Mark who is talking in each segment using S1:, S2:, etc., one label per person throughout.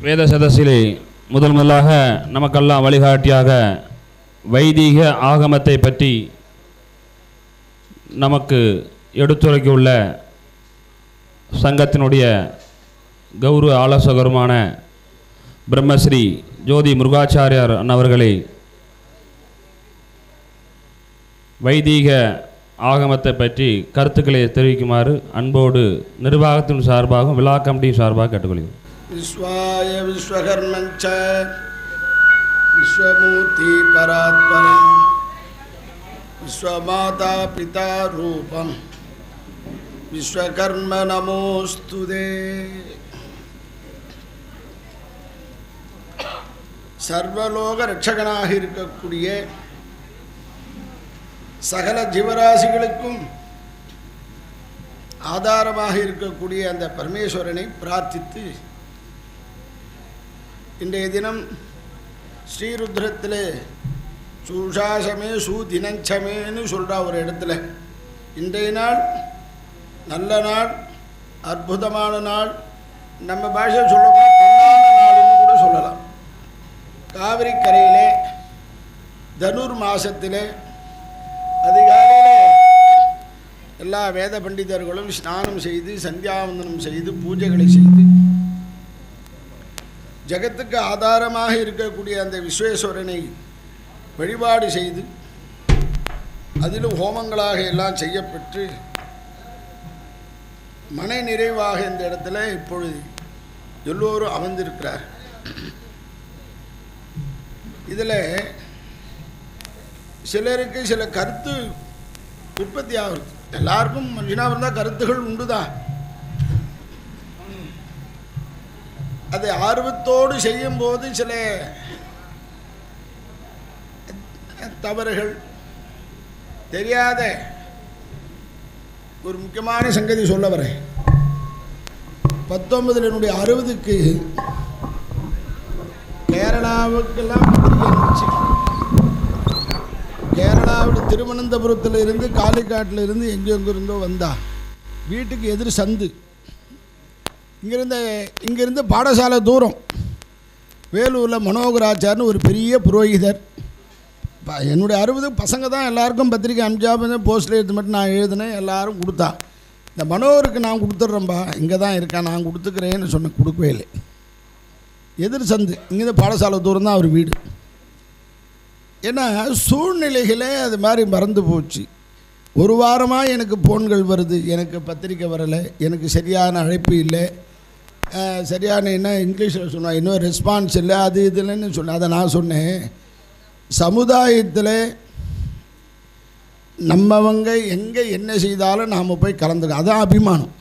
S1: வேத சதஸிலே முதல் முதலாக நமக்கெல்லாம் வழிகாட்டியாக வைதீக ஆகமத்தை பற்றி நமக்கு எடுத்துரைக்கவுள்ள சங்கத்தினுடைய கௌரவ ஆலோசகருமான பிரம்மஸ்ரீ ஜோதி முருகாச்சாரியார் அன்னவர்களை வைதீக ஆகமத்தை பற்றி கருத்துக்களை தெரிவிக்குமாறு அன்போடு நிர்வாகத்தின் சார்பாகவும் விழா கமிட்டி சார்பாக கேட்டுக்கொள்கிறேன்
S2: विश्वाय विश्वकर्मञ्च विश्वमूर्ति परात्परं विश्वमाता पिता रूपं विश्वकर्म नमोऽस्तु ते சர்வலோக ரட்சகனாக இருக்கக்கூடிய சகல ஜீவராசிகளுக்கும் ஆதாரமாக இருக்கக்கூடிய அந்த பரமேஸ்வரனை பிரார்த்தித்து இன்றைய தினம் ஸ்ரீருத்ரத்தில் சூஷாசமே சூதினஞ்சமேன்னு சொல்கிறா ஒரு இடத்துல இன்றைய நாள் நல்ல நாள் அற்புதமான நாள் நம்ம பாஷை சொல்லப்போனால் பொன்னான நாள்னு கூட சொல்லலாம் காவிரி கரையிலே தனுர் மாசத்திலே அதிகாலையிலே எல்லா வேத பண்டிதர்களும் ஸ்நானம் செய்து சந்தியாவந்தனம் செய்து பூஜைகளை செய்து ஜகத்துக்கு ஆதாரமாக இருக்கக்கூடிய அந்த விஸ்வேஸ்வரனை வழிபாடு செய்து அதிலும் ஹோமங்களாக எல்லாம் செய்யப்பட்டு மன நிறைவாக இந்த இடத்துல இப்பொழுது எல்லோரும் அமர்ந்திருக்கிறார் இதில் சிலருக்கு சில கருத்து உற்பத்தி ஆகுது எல்லாருக்கும் மனுஷனாக இருந்தால் கருத்துகள் உண்டுதான் அதை ஆர்வத்தோடு செய்யும்போது சில தவறுகள் தெரியாத ஒரு முக்கியமான சங்கதி சொல்ல வரேன் பத்தொன்பதுல என்னுடைய அறுபதுக்கு கேரளாவுக்கெல்லாம் பத்திரிகை அனுப்பிச்சு கேரளாவில் திருவனந்தபுரத்தில் இருந்து காலிக்காட்டில் இருந்து எங்கே எங்கே இருந்தோ வந்தா வீட்டுக்கு எதிர் சந்து இங்கேருந்து இங்கேருந்து பாடசாலை தூரம் வேலூரில் மனோகராச்சார்னு ஒரு பெரிய புரோகிதர் ப- என்னுடைய அறுபது பசங்க தான் எல்லாருக்கும் பத்திரிக்கை அனுப்பிச்சா போஸ்டில் எடுத்து மட்டும் நான் எழுதினேன் எல்லாரும் கொடுத்தா இந்த மனோகருக்கு நான் கொடுத்துட்றேன்பா இங்கே தான் இருக்கேன் நான் கொடுத்துக்கிறேன்னு சொன்னேன் கொடுக்கவே இல்லை எதிர் சந்து இங்கேருந்து பாடசாலை தூரம் தான் அவர் வீடு ஏன்னா சூழ்நிலைகளே அது மாதிரி மறந்து போச்சு ஒரு வாரமாக எனக்கு ஃபோன்கள் வருது எனக்கு பத்திரிக்கை வரலை எனக்கு சரியான அழைப்பு இல்லை அஹ், சரியான என்ன இங்கிலீஷில் சொன்னா இன்னும் ரெஸ்பான்ஸ் இல்லை அது இதுலன்னு சொன்னேன் அதை நான் சொன்னேன் சமுதாயத்தில் நம்மவங்க எங்கே என்ன செய்தாலும் நாம் போய் கலந்துக்க அதான் அபிமானம்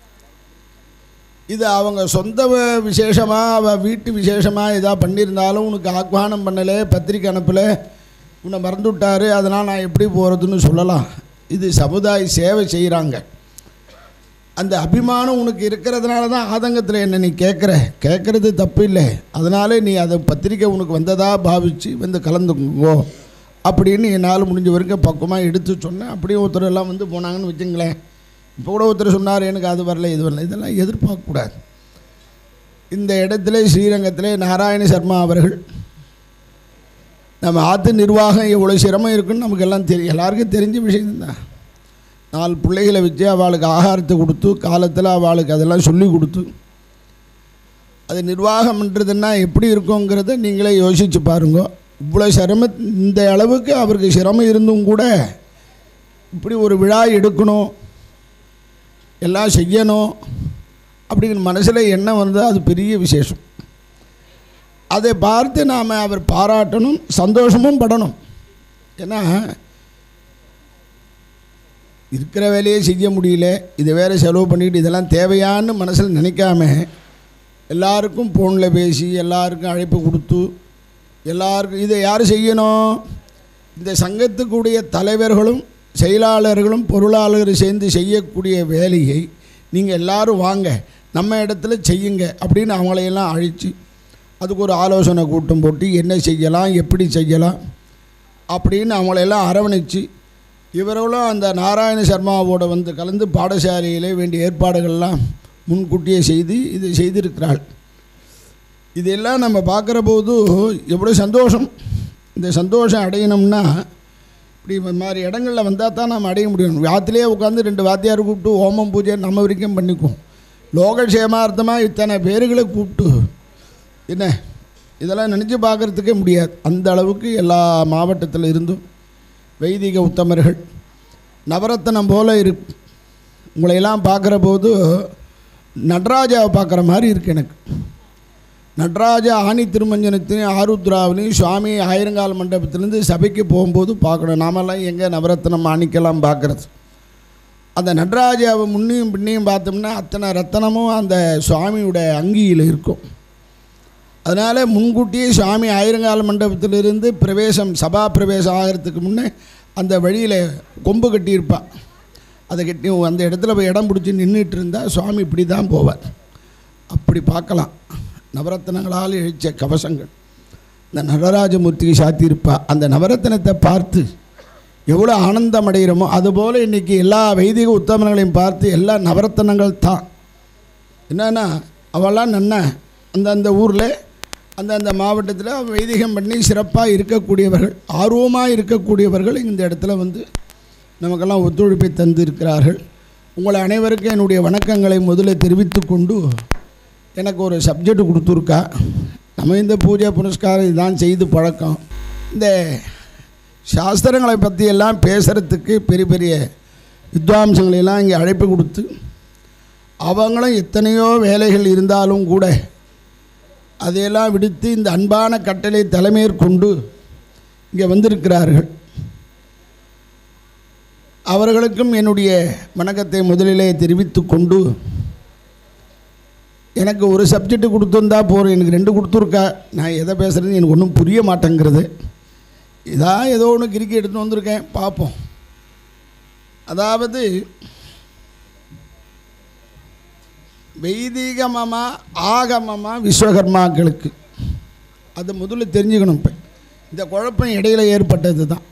S2: இது அவங்க சொந்த வ- விசேஷமா அவள் வீட்டு விசேஷமாக எதாவது பண்ணியிருந்தாலும் உனக்கு ஆக்வானம் பண்ணலை பத்திரிக்கை அனுப்பலை உன்னை மறந்து விட்டாரு அதனால் நான் எப்படி போகிறதுன்னு சொல்லலாம் இது சமுதாய சேவை செய்கிறாங்க அந்த அபிமானம் உனக்கு இருக்கிறதுனால தான் ஆதங்கத்தில் என்ன நீ கேட்குற கேட்குறது தப்பு இல்லை அதனாலே நீ அதை பத்திரிக்கை உனக்கு வந்ததாக பாவித்து வந்து கலந்துக்கோ அப்படின்னு என்னால் முடிஞ்ச வரைக்கும் பக்குவமாக எடுத்து சொன்னேன் அப்படியே ஒருத்தர் எல்லாம் வந்து போனாங்கன்னு வச்சுங்களேன் இப்போ கூட ஒருத்தர் சொன்னார் எனக்கு அது வரல இது வரல இதெல்லாம் எதிர்பார்க்கக்கூடாது இந்த இடத்துல ஸ்ரீரங்கத்திலே நாராயண சர்மா அவர்கள் நம்ம ஆற்று நிர்வாகம் எவ்வளோ சிரமம் இருக்குன்னு நமக்கு எல்லாம் தெரியும் எல்லாருக்கும் தெரிஞ்ச விஷயம்தான் நாலு பிள்ளைகளை வச்சு அவளுக்கு ஆகாரத்தை கொடுத்து காலத்தில் அவளுக்கு அதெல்லாம் சொல்லி கொடுத்து அது நிர்வாகம்ன்றதுன்னா எப்படி இருக்குங்கிறத நீங்களே யோசித்து பாருங்க இவ்வளோ சிரம இந்த அளவுக்கு அவருக்கு சிரமம் இருந்தும் கூட இப்படி ஒரு விழா எடுக்கணும் எல்லாம் செய்யணும் அப்படிங்கிற மனசில் எண்ணம் வந்தால் அது பெரிய விசேஷம் அதை பார்த்து நாம் அவர் பாராட்டணும் சந்தோஷமும் படணும் ஏன்னா இருக்கிற வேலையே செய்ய முடியல இதை வேறு செலவு பண்ணிக்கிட்டு இதெல்லாம் தேவையான்னு மனசில் நினைக்காம எல்லாருக்கும் ஃபோனில் பேசி எல்லாருக்கும் அழைப்பு கொடுத்து எல்லாருக்கும் இதை யார் செய்யணும் இந்த சங்கத்துக்குடைய தலைவர்களும் செயலாளர்களும் பொருளாளரும் சேர்ந்து செய்யக்கூடிய வேலையை நீங்கள் எல்லாரும் வாங்க நம்ம இடத்துல செய்யுங்க அப்படின்னு அவங்களையெல்லாம் அழைச்சி அதுக்கு ஒரு ஆலோசனை கூட்டம் போட்டு என்ன செய்யலாம் எப்படி செய்யலாம் அப்படின்னு அவங்களையெல்லாம் அரவணைச்சு இவர்களும் அந்த நாராயண சர்மாவோட வந்து கலந்து பாடசாலையிலே வேண்டிய ஏற்பாடுகள்லாம் முன்கூட்டியே செய்து இது செய்திருக்கிறாள் இதெல்லாம் நம்ம பார்க்குற போது எவ்வளோ சந்தோஷம் இந்த சந்தோஷம் அடையணும்னா இப்படி இந்த மாதிரி இடங்களில் வந்தால் தான் நம்ம அடைய முடியும் வாத்திலே உட்காந்து ரெண்டு வாத்தியார் கூப்பிட்டு ஹோமம் பூஜை நம்ம வரைக்கும் பண்ணிக்குவோம் லோகக்ஷேமார்த்தமாக இத்தனை பேர்களை கூப்பிட்டு என்ன இதெல்லாம் நினச்சி பார்க்குறதுக்கே முடியாது அந்த அளவுக்கு எல்லா மாவட்டத்தில் இருந்தும் வைதிக உத்தமர்கள் நவரத்தனம் போல இரு உங்களையெல்லாம் பார்க்குற போது நடராஜாவை பார்க்குற மாதிரி இருக்கு எனக்கு நடராஜா ஆணி திருமஞ்சனத்திலையும் ஆருத்ராவிலையும் சுவாமி ஆயிரங்கால் மண்டபத்திலேருந்து சபைக்கு போகும்போது பார்க்கணும் நாமெல்லாம் எங்கே நவரத்னம் ஆணிக்கெல்லாம் பார்க்குறது அந்த நடராஜாவை முன்னையும் பின்னையும் பார்த்தோம்னா அத்தனை ரத்தனமும் அந்த சுவாமியோட அங்கியில் இருக்கும் அதனால் முன்கூட்டியே சுவாமி ஆயிரங்கால மண்டபத்திலிருந்து பிரவேசம் சபா பிரவேசம் ஆகிறதுக்கு முன்னே அந்த வழியில் கொம்பு கட்டியிருப்பான் அதை கட்டி அந்த இடத்துல போய் இடம் பிடிச்சி நின்றுட்டு இருந்தால் சுவாமி இப்படி தான் போவார் அப்படி பார்க்கலாம் நவரத்னங்களால் எழுச்ச கவசங்கள் இந்த நடராஜமூர்த்திக்கு சாத்தியிருப்பா அந்த நவரத்னத்தை பார்த்து எவ்வளோ ஆனந்தம் அடைகிறோமோ அதுபோல் இன்றைக்கி எல்லா வைதிக உத்தமங்களையும் பார்த்து எல்லா நவரத்னங்கள் தான் என்னன்னா அவெல்லாம் நன்ன அந்தந்த ஊரில் அந்தந்த மாவட்டத்தில் வைதிகம் பண்ணி சிறப்பாக இருக்கக்கூடியவர்கள் ஆர்வமாக இருக்கக்கூடியவர்கள் இந்த இடத்துல வந்து நமக்கெல்லாம் ஒத்துழைப்பை தந்து இருக்கிறார்கள் உங்களை அனைவருக்கும் என்னுடைய வணக்கங்களை முதல்ல தெரிவித்து கொண்டு எனக்கு ஒரு சப்ஜெக்ட் கொடுத்துருக்கா நம்ம இந்த பூஜை புனஸ்காரம் இதுதான் செய்து பழக்கம் இந்த சாஸ்திரங்களை பற்றி எல்லாம் பேசுகிறதுக்கு பெரிய பெரிய வித்வாம்சங்களை எல்லாம் இங்கே அழைப்பு கொடுத்து அவங்களும் எத்தனையோ வேலைகள் இருந்தாலும் கூட அதையெல்லாம் விடுத்து இந்த அன்பான கட்டளை தலைமையேற்கொண்டு இங்கே வந்திருக்கிறார்கள் அவர்களுக்கும் என்னுடைய வணக்கத்தை முதலிலே தெரிவித்து கொண்டு எனக்கு ஒரு சப்ஜெக்ட் கொடுத்துருந்தா போகிறேன் எனக்கு ரெண்டு கொடுத்துருக்கா நான் எதை பேசுகிறேன்னு எனக்கு ஒன்றும் புரிய மாட்டேங்கிறது இதான் ஏதோ ஒன்று கிறுக்கி எடுத்து வந்திருக்கேன் பார்ப்போம் அதாவது வைதிகமமா ஆகமமா விஸ்வகர்மாக்களுக்கு அதை முதல்ல தெரிஞ்சுக்கணும் இப்போ இந்த குழப்பம் இடையில ஏற்பட்டது தான்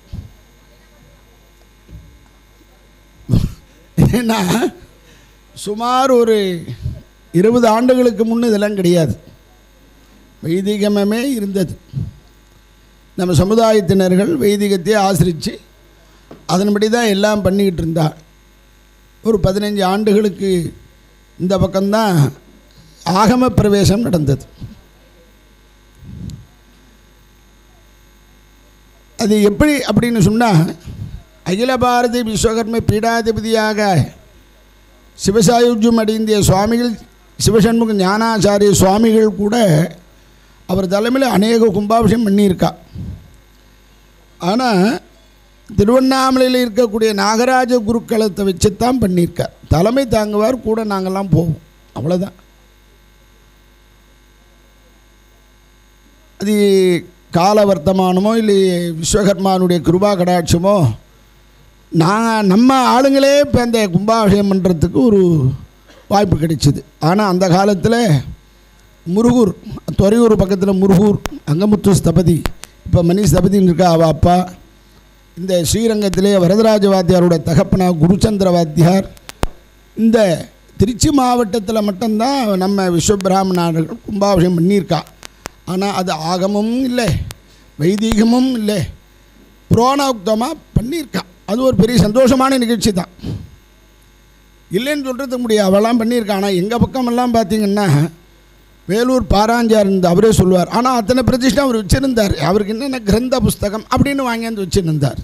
S2: ஏன்னா சுமார் ஒரு இருபது ஆண்டுகளுக்கு முன்னே இதெல்லாம் கிடையாது வைதிகமே இருந்தது நம்ம சமுதாயத்தினர்கள் வைதிகத்தை ஆசிரித்து அதன்படி தான் எல்லாம் பண்ணிக்கிட்டு இருந்தா ஒரு பதினஞ்சு ஆண்டுகளுக்கு இந்த பக்கம்தான் ஆகம பிரவேசம் நடந்தது அது எப்படி அப்படின்னு சொன்னால் அகில பாரதி விஸ்வகர்ம பீடாதிபதியாக சிவசாயுஜ்யம் அடைந்திய சுவாமிகள் சிவசண்முக ஞானாச்சாரிய சுவாமிகள் கூட அவர் தலைமையில் அநேக கும்பாபிஷேகம் பண்ணியிருக்கா ஆனால் திருவண்ணாமலையில் இருக்கக்கூடிய நாகராஜ குருக்களத்தை வச்சு தான் பண்ணியிருக்கார் தலைமை தாங்குவார் கூட நாங்கள்லாம் போவோம் அவ்வளோதான் அது கால வர்த்தமானமோ இல்லை விஸ்வகர்மானுடைய கிருபா கடாட்சமோ நான் நம்ம ஆளுங்களே இப்போ அந்த கும்பாபிஷேகம் பண்ணுறதுக்கு ஒரு வாய்ப்பு கிடைச்சிது ஆனால் அந்த காலத்தில் முருகூர் துறையூர் பக்கத்தில் முருகூர் அங்கமுத்து ஸ்தபதி இப்போ மணி ஸ்தபதின்னு இருக்கா அவள் அப்பா இந்த ஸ்ரீரங்கத்திலே வரதராஜ வாத்தியாரோட தகப்பனா குருச்சந்திர வாத்தியார் இந்த திருச்சி மாவட்டத்தில் மட்டும்தான் நம்ம விஸ்வபிராமணர்கள் கும்பாபிஷேகம் பண்ணியிருக்கா ஆனால் அது ஆகமும் இல்லை வைதீகமும் இல்லை புரோணோக்தமாக பண்ணியிருக்கா அது ஒரு பெரிய சந்தோஷமான நிகழ்ச்சி தான் இல்லைன்னு சொல்கிறதுக்கு முடியாது அவெல்லாம் பண்ணியிருக்கா ஆனால் எங்கள் பக்கமெல்லாம் பார்த்தீங்கன்னா வேலூர் பாராஞ்சார் இருந்து அவரே சொல்லுவார் ஆனால் அத்தனை பிரதிஷ்டை அவர் வச்சுருந்தார் அவருக்கு என்னென்ன கிரந்த புஸ்தகம் அப்படின்னு வாங்கியாந்து வச்சுருந்தார்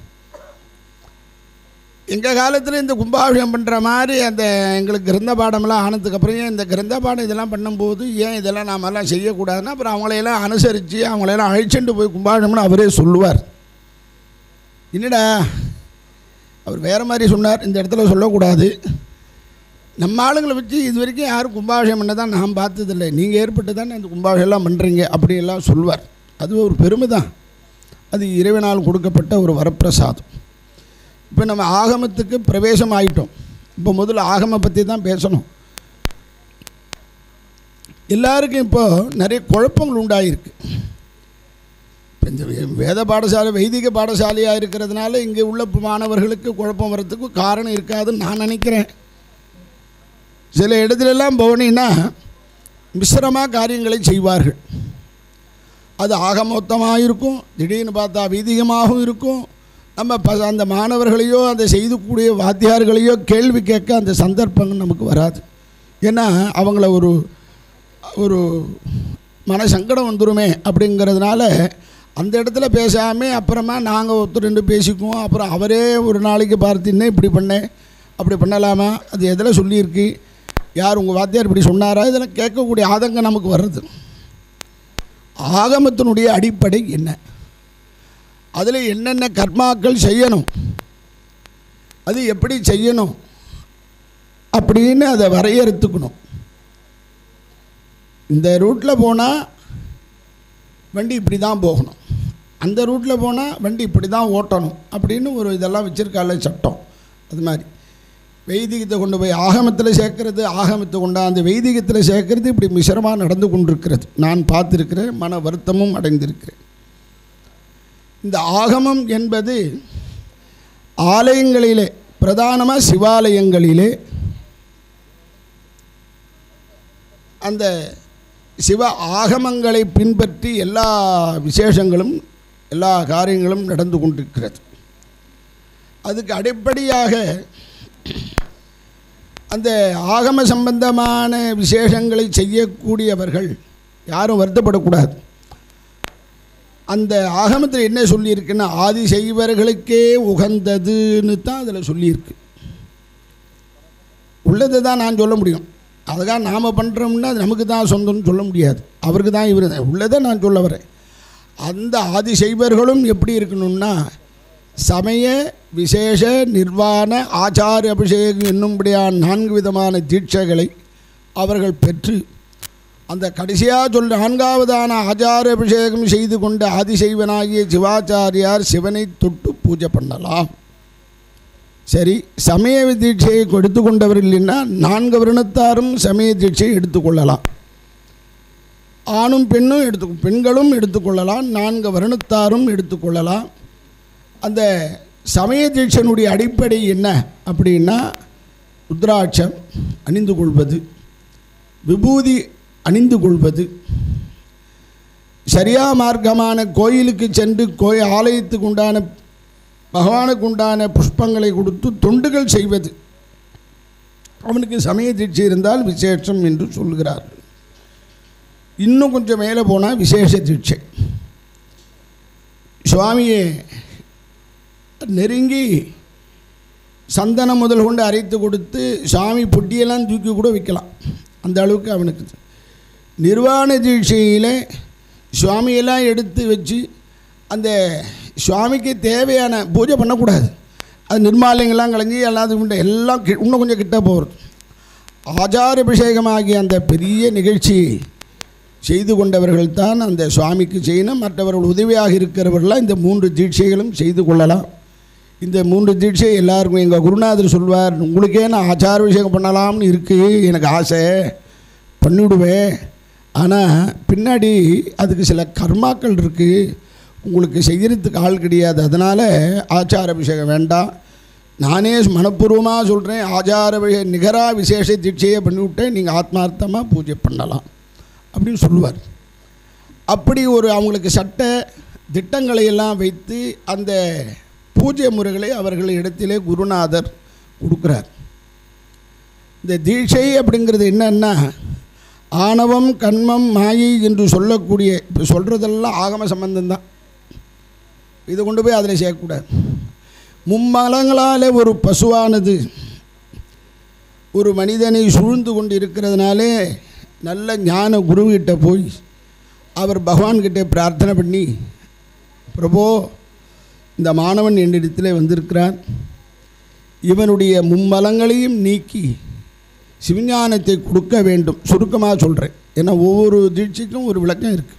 S2: எங்கள் காலத்தில் இந்த கும்பாபிஷேகம் பண்ணுற மாதிரி அந்த எங்களுக்கு கிரந்த பாடமெல்லாம் ஆனதுக்கப்புறம் ஏன் இந்த கிரந்த பாடம் இதெல்லாம் பண்ணும்போது ஏன் இதெல்லாம் நாமெல்லாம் செய்யக்கூடாதுன்னா அப்புறம் அவங்களையெல்லாம் அனுசரித்து அவங்களையெல்லாம் அழைச்சிட்டு போய் கும்பாபிஷேகம்னு அவரே சொல்லுவார் என்னடா அவர் வேறு மாதிரி சொன்னார் இந்த இடத்துல சொல்லக்கூடாது நம்ம ஆளுங்களை வச்சு இது வரைக்கும் யாரும் கும்பாபிஷேகம் பண்ண தான் நான் பார்த்ததில்லை நீங்கள் ஏற்பட்டு தானே அந்த கும்பாபிஷேகம்லாம் பண்ணுறீங்க அப்படியெல்லாம் சொல்லுவார் அது ஒரு பெருமை தான் அது இறைவனால் கொடுக்கப்பட்ட ஒரு வரப்பிரசாதம் இப்போ நம்ம ஆகமத்துக்கு பிரவேசம் ஆயிட்டோம் இப்போ முதல்ல ஆகம பற்றி தான் பேசணும் எல்லாருக்கும் இப்போ நிறைய குழப்பங்கள் உண்டாயிருக்கு இப்போ இந்த வே- வேத பாடசாலை வைதிக பாடசாலையாக இருக்கிறதுனால இங்கே உள்ள மாணவர்களுக்கு குழப்பம் வர்றதுக்கு காரணம் இருக்காதுன்னு நான் நினைக்கிறேன் சில இடத்துலலாம் போனீங்கன்னா மிஸ்ரமாக காரியங்களை செய்வார்கள் அது ஆகமொத்தமாக இருக்கும் திடீர்னு பார்த்தா வீதிகமாகவும் இருக்கும் நம்ம ப அந்த மாணவர்களையோ அந்த செய்துக்கூடிய வாத்தியார்களையோ கேள்வி கேட்க அந்த சந்தர்ப்பங்கள் நமக்கு வராது ஏன்னா அவங்கள ஒரு ஒரு மன சங்கடம் வந்துருமே அப்படிங்கிறதுனால அந்த இடத்துல பேசாமல் அப்புறமா நாங்கள் ஒருத்தர் ரெண்டு பேசிக்குவோம் அப்புறம் அவரே ஒரு நாளைக்கு பார்த்து இன்னும் இப்படி பண்ணேன் அப்படி பண்ணலாமா அது எதில் சொல்லியிருக்கு யார் உங்கள் வாத்தியார் இப்படி சொன்னாரா இதெல்லாம் கேட்கக்கூடிய ஆதங்கம் நமக்கு வர்றது ஆகமத்தினுடைய அடிப்படை என்ன அதில் என்னென்ன கர்மாக்கள் செய்யணும் அது எப்படி செய்யணும் அப்படின்னு அதை வரையறுத்துக்கணும் இந்த ரூட்டில் போனால் வண்டி இப்படி தான் போகணும் அந்த ரூட்டில் போனால் வண்டி இப்படி தான் ஓட்டணும் அப்படின்னு ஒரு இதெல்லாம் வச்சுருக்கால சட்டம் அது மாதிரி வைதிகத்தை கொண்டு போய் ஆகமத்தில் சேர்க்கறது ஆகமத்தை கொண்டாந்து வைதிகத்தில் சேர்க்கறது இப்படி மிசிரமாக நடந்து கொண்டிருக்கிறது நான் பார்த்துருக்கிறேன் மன வருத்தமும் அடைந்திருக்கிறேன் இந்த ஆகமம் என்பது ஆலயங்களிலே பிரதானமாக சிவாலயங்களிலே அந்த சிவ ஆகமங்களை பின்பற்றி எல்லா விசேஷங்களும் எல்லா காரியங்களும் நடந்து கொண்டிருக்கிறது அதுக்கு அடிப்படையாக அந்த ஆகம சம்பந்தமான விசேஷங்களை செய்யக்கூடியவர்கள் யாரும் வருத்தப்படக்கூடாது அந்த ஆகமத்தில் என்ன சொல்லியிருக்குன்னா ஆதி செய்வர்களுக்கே உகந்ததுன்னு தான் அதில் சொல்லியிருக்கு உள்ளதை தான் நான் சொல்ல முடியும் அதுக்காக நாம் பண்ணுறோம்னா அது நமக்கு தான் சொந்தம்னு சொல்ல முடியாது அவருக்கு தான் இவர் உள்ளதை நான் சொல்ல வரேன் அந்த ஆதி செய்வர்களும் எப்படி இருக்கணும்னா சமய விசேஷ நிர்வாண ஆச்சார அபிஷேகம் என்னும்படியான நான்கு விதமான தீட்சைகளை அவர்கள் பெற்று அந்த கடைசியாக சொல் நான்காவதான ஆச்சார அபிஷேகம் செய்து கொண்ட ஆதிசைவனாகிய சிவாச்சாரியார் சிவனை தொட்டு பூஜை பண்ணலாம் சரி சமய தீட்சையை எடுத்து கொண்டவர் இல்லைன்னா நான்கு வருணத்தாரும் சமய தீட்சையை எடுத்துக்கொள்ளலாம் ஆணும் பெண்ணும் எடுத்து பெண்களும் எடுத்துக்கொள்ளலாம் நான்கு வருணத்தாரும் எடுத்துக்கொள்ளலாம் அந்த சமய தீட்சனுடைய அடிப்படை என்ன அப்படின்னா ருத்ராட்சம் அணிந்து கொள்வது விபூதி அணிந்து கொள்வது சரியா மார்க்கமான கோயிலுக்கு சென்று கோயில் ஆலயத்துக்கு உண்டான பகவானுக்கு உண்டான புஷ்பங்களை கொடுத்து தொண்டுகள் செய்வது அவனுக்கு சமய தீட்சை இருந்தால் விசேஷம் என்று சொல்கிறார்கள் இன்னும் கொஞ்சம் மேலே போனால் விசேஷ தீட்சை சுவாமியை நெருங்கி சந்தனம் முதல் கொண்டு அரைத்து கொடுத்து சாமி பொட்டியெல்லாம் தூக்கி கூட வைக்கலாம் அந்த அளவுக்கு அவனுக்கு நிர்வாண தீட்சையில் சுவாமியெல்லாம் எடுத்து வச்சு அந்த சுவாமிக்கு தேவையான பூஜை பண்ணக்கூடாது அது நிர்மாலயங்கள்லாம் கலைஞ்சி எல்லாத்துக்கும் உண்டு. எல்லாம் கி- இன்னும் கொஞ்சம் கிட்ட போகிறது ஆச்சார அபிஷேகமாகிய அந்த பெரிய நிகழ்ச்சியை செய்து கொண்டவர்கள் தான் அந்த சுவாமிக்கு செய்யணும் மற்றவர்கள் உதவியாக இருக்கிறவர்களாம் இந்த மூன்று தீட்சைகளும் செய்து கொள்ளலாம் இந்த மூன்று தீட்சை எல்லாருக்கும் எங்கள் குருநாதர் சொல்வார் உங்களுக்கே நான் ஆச்சார அபிஷேகம் பண்ணலாம்னு இருக்குது எனக்கு ஆசை பண்ணிவிடுவேன் ஆனால் பின்னாடி அதுக்கு சில கர்மாக்கள் இருக்குது உங்களுக்கு செய்கிறதுக்கு ஆள் கிடையாது அதனால் ஆச்சார அபிஷேகம் வேண்டாம் நானே மனப்பூர்வமாக சொல்கிறேன் ஆச்சார அபிஷேக நிகராக விசேஷ தீட்சையை பண்ணிவிட்டேன் நீங்கள் ஆத்மார்த்தமாக பூஜை பண்ணலாம் அப்படின்னு சொல்லுவார் அப்படி ஒரு அவங்களுக்கு சட்ட திட்டங்களை எல்லாம் வைத்து அந்த பூஜை முறைகளை அவர்கள் இடத்திலே குருநாதர் கொடுக்குறார் இந்த தீட்சை அப்படிங்கிறது என்னன்னா ஆணவம் கண்மம் மாயை என்று சொல்லக்கூடிய இப்போ சொல்கிறதெல்லாம் ஆகம சம்பந்தம்தான் இதை கொண்டு போய் அதில் சேர்க்கக்கூடாது மும்மலங்களால் ஒரு பசுவானது ஒரு மனிதனை சூழ்ந்து கொண்டு இருக்கிறதுனாலே நல்ல ஞான குருவிட்ட போய் அவர் பகவான்கிட்ட பிரார்த்தனை பண்ணி பிரபோ இந்த மாணவன் என்னிடத்தில் வந்திருக்கிறான் இவனுடைய மும்மலங்களையும் நீக்கி சிவஞானத்தை கொடுக்க வேண்டும் சுருக்கமாக சொல்கிறேன் ஏன்னா ஒவ்வொரு தீட்சைக்கும் ஒரு விளக்கம் இருக்குது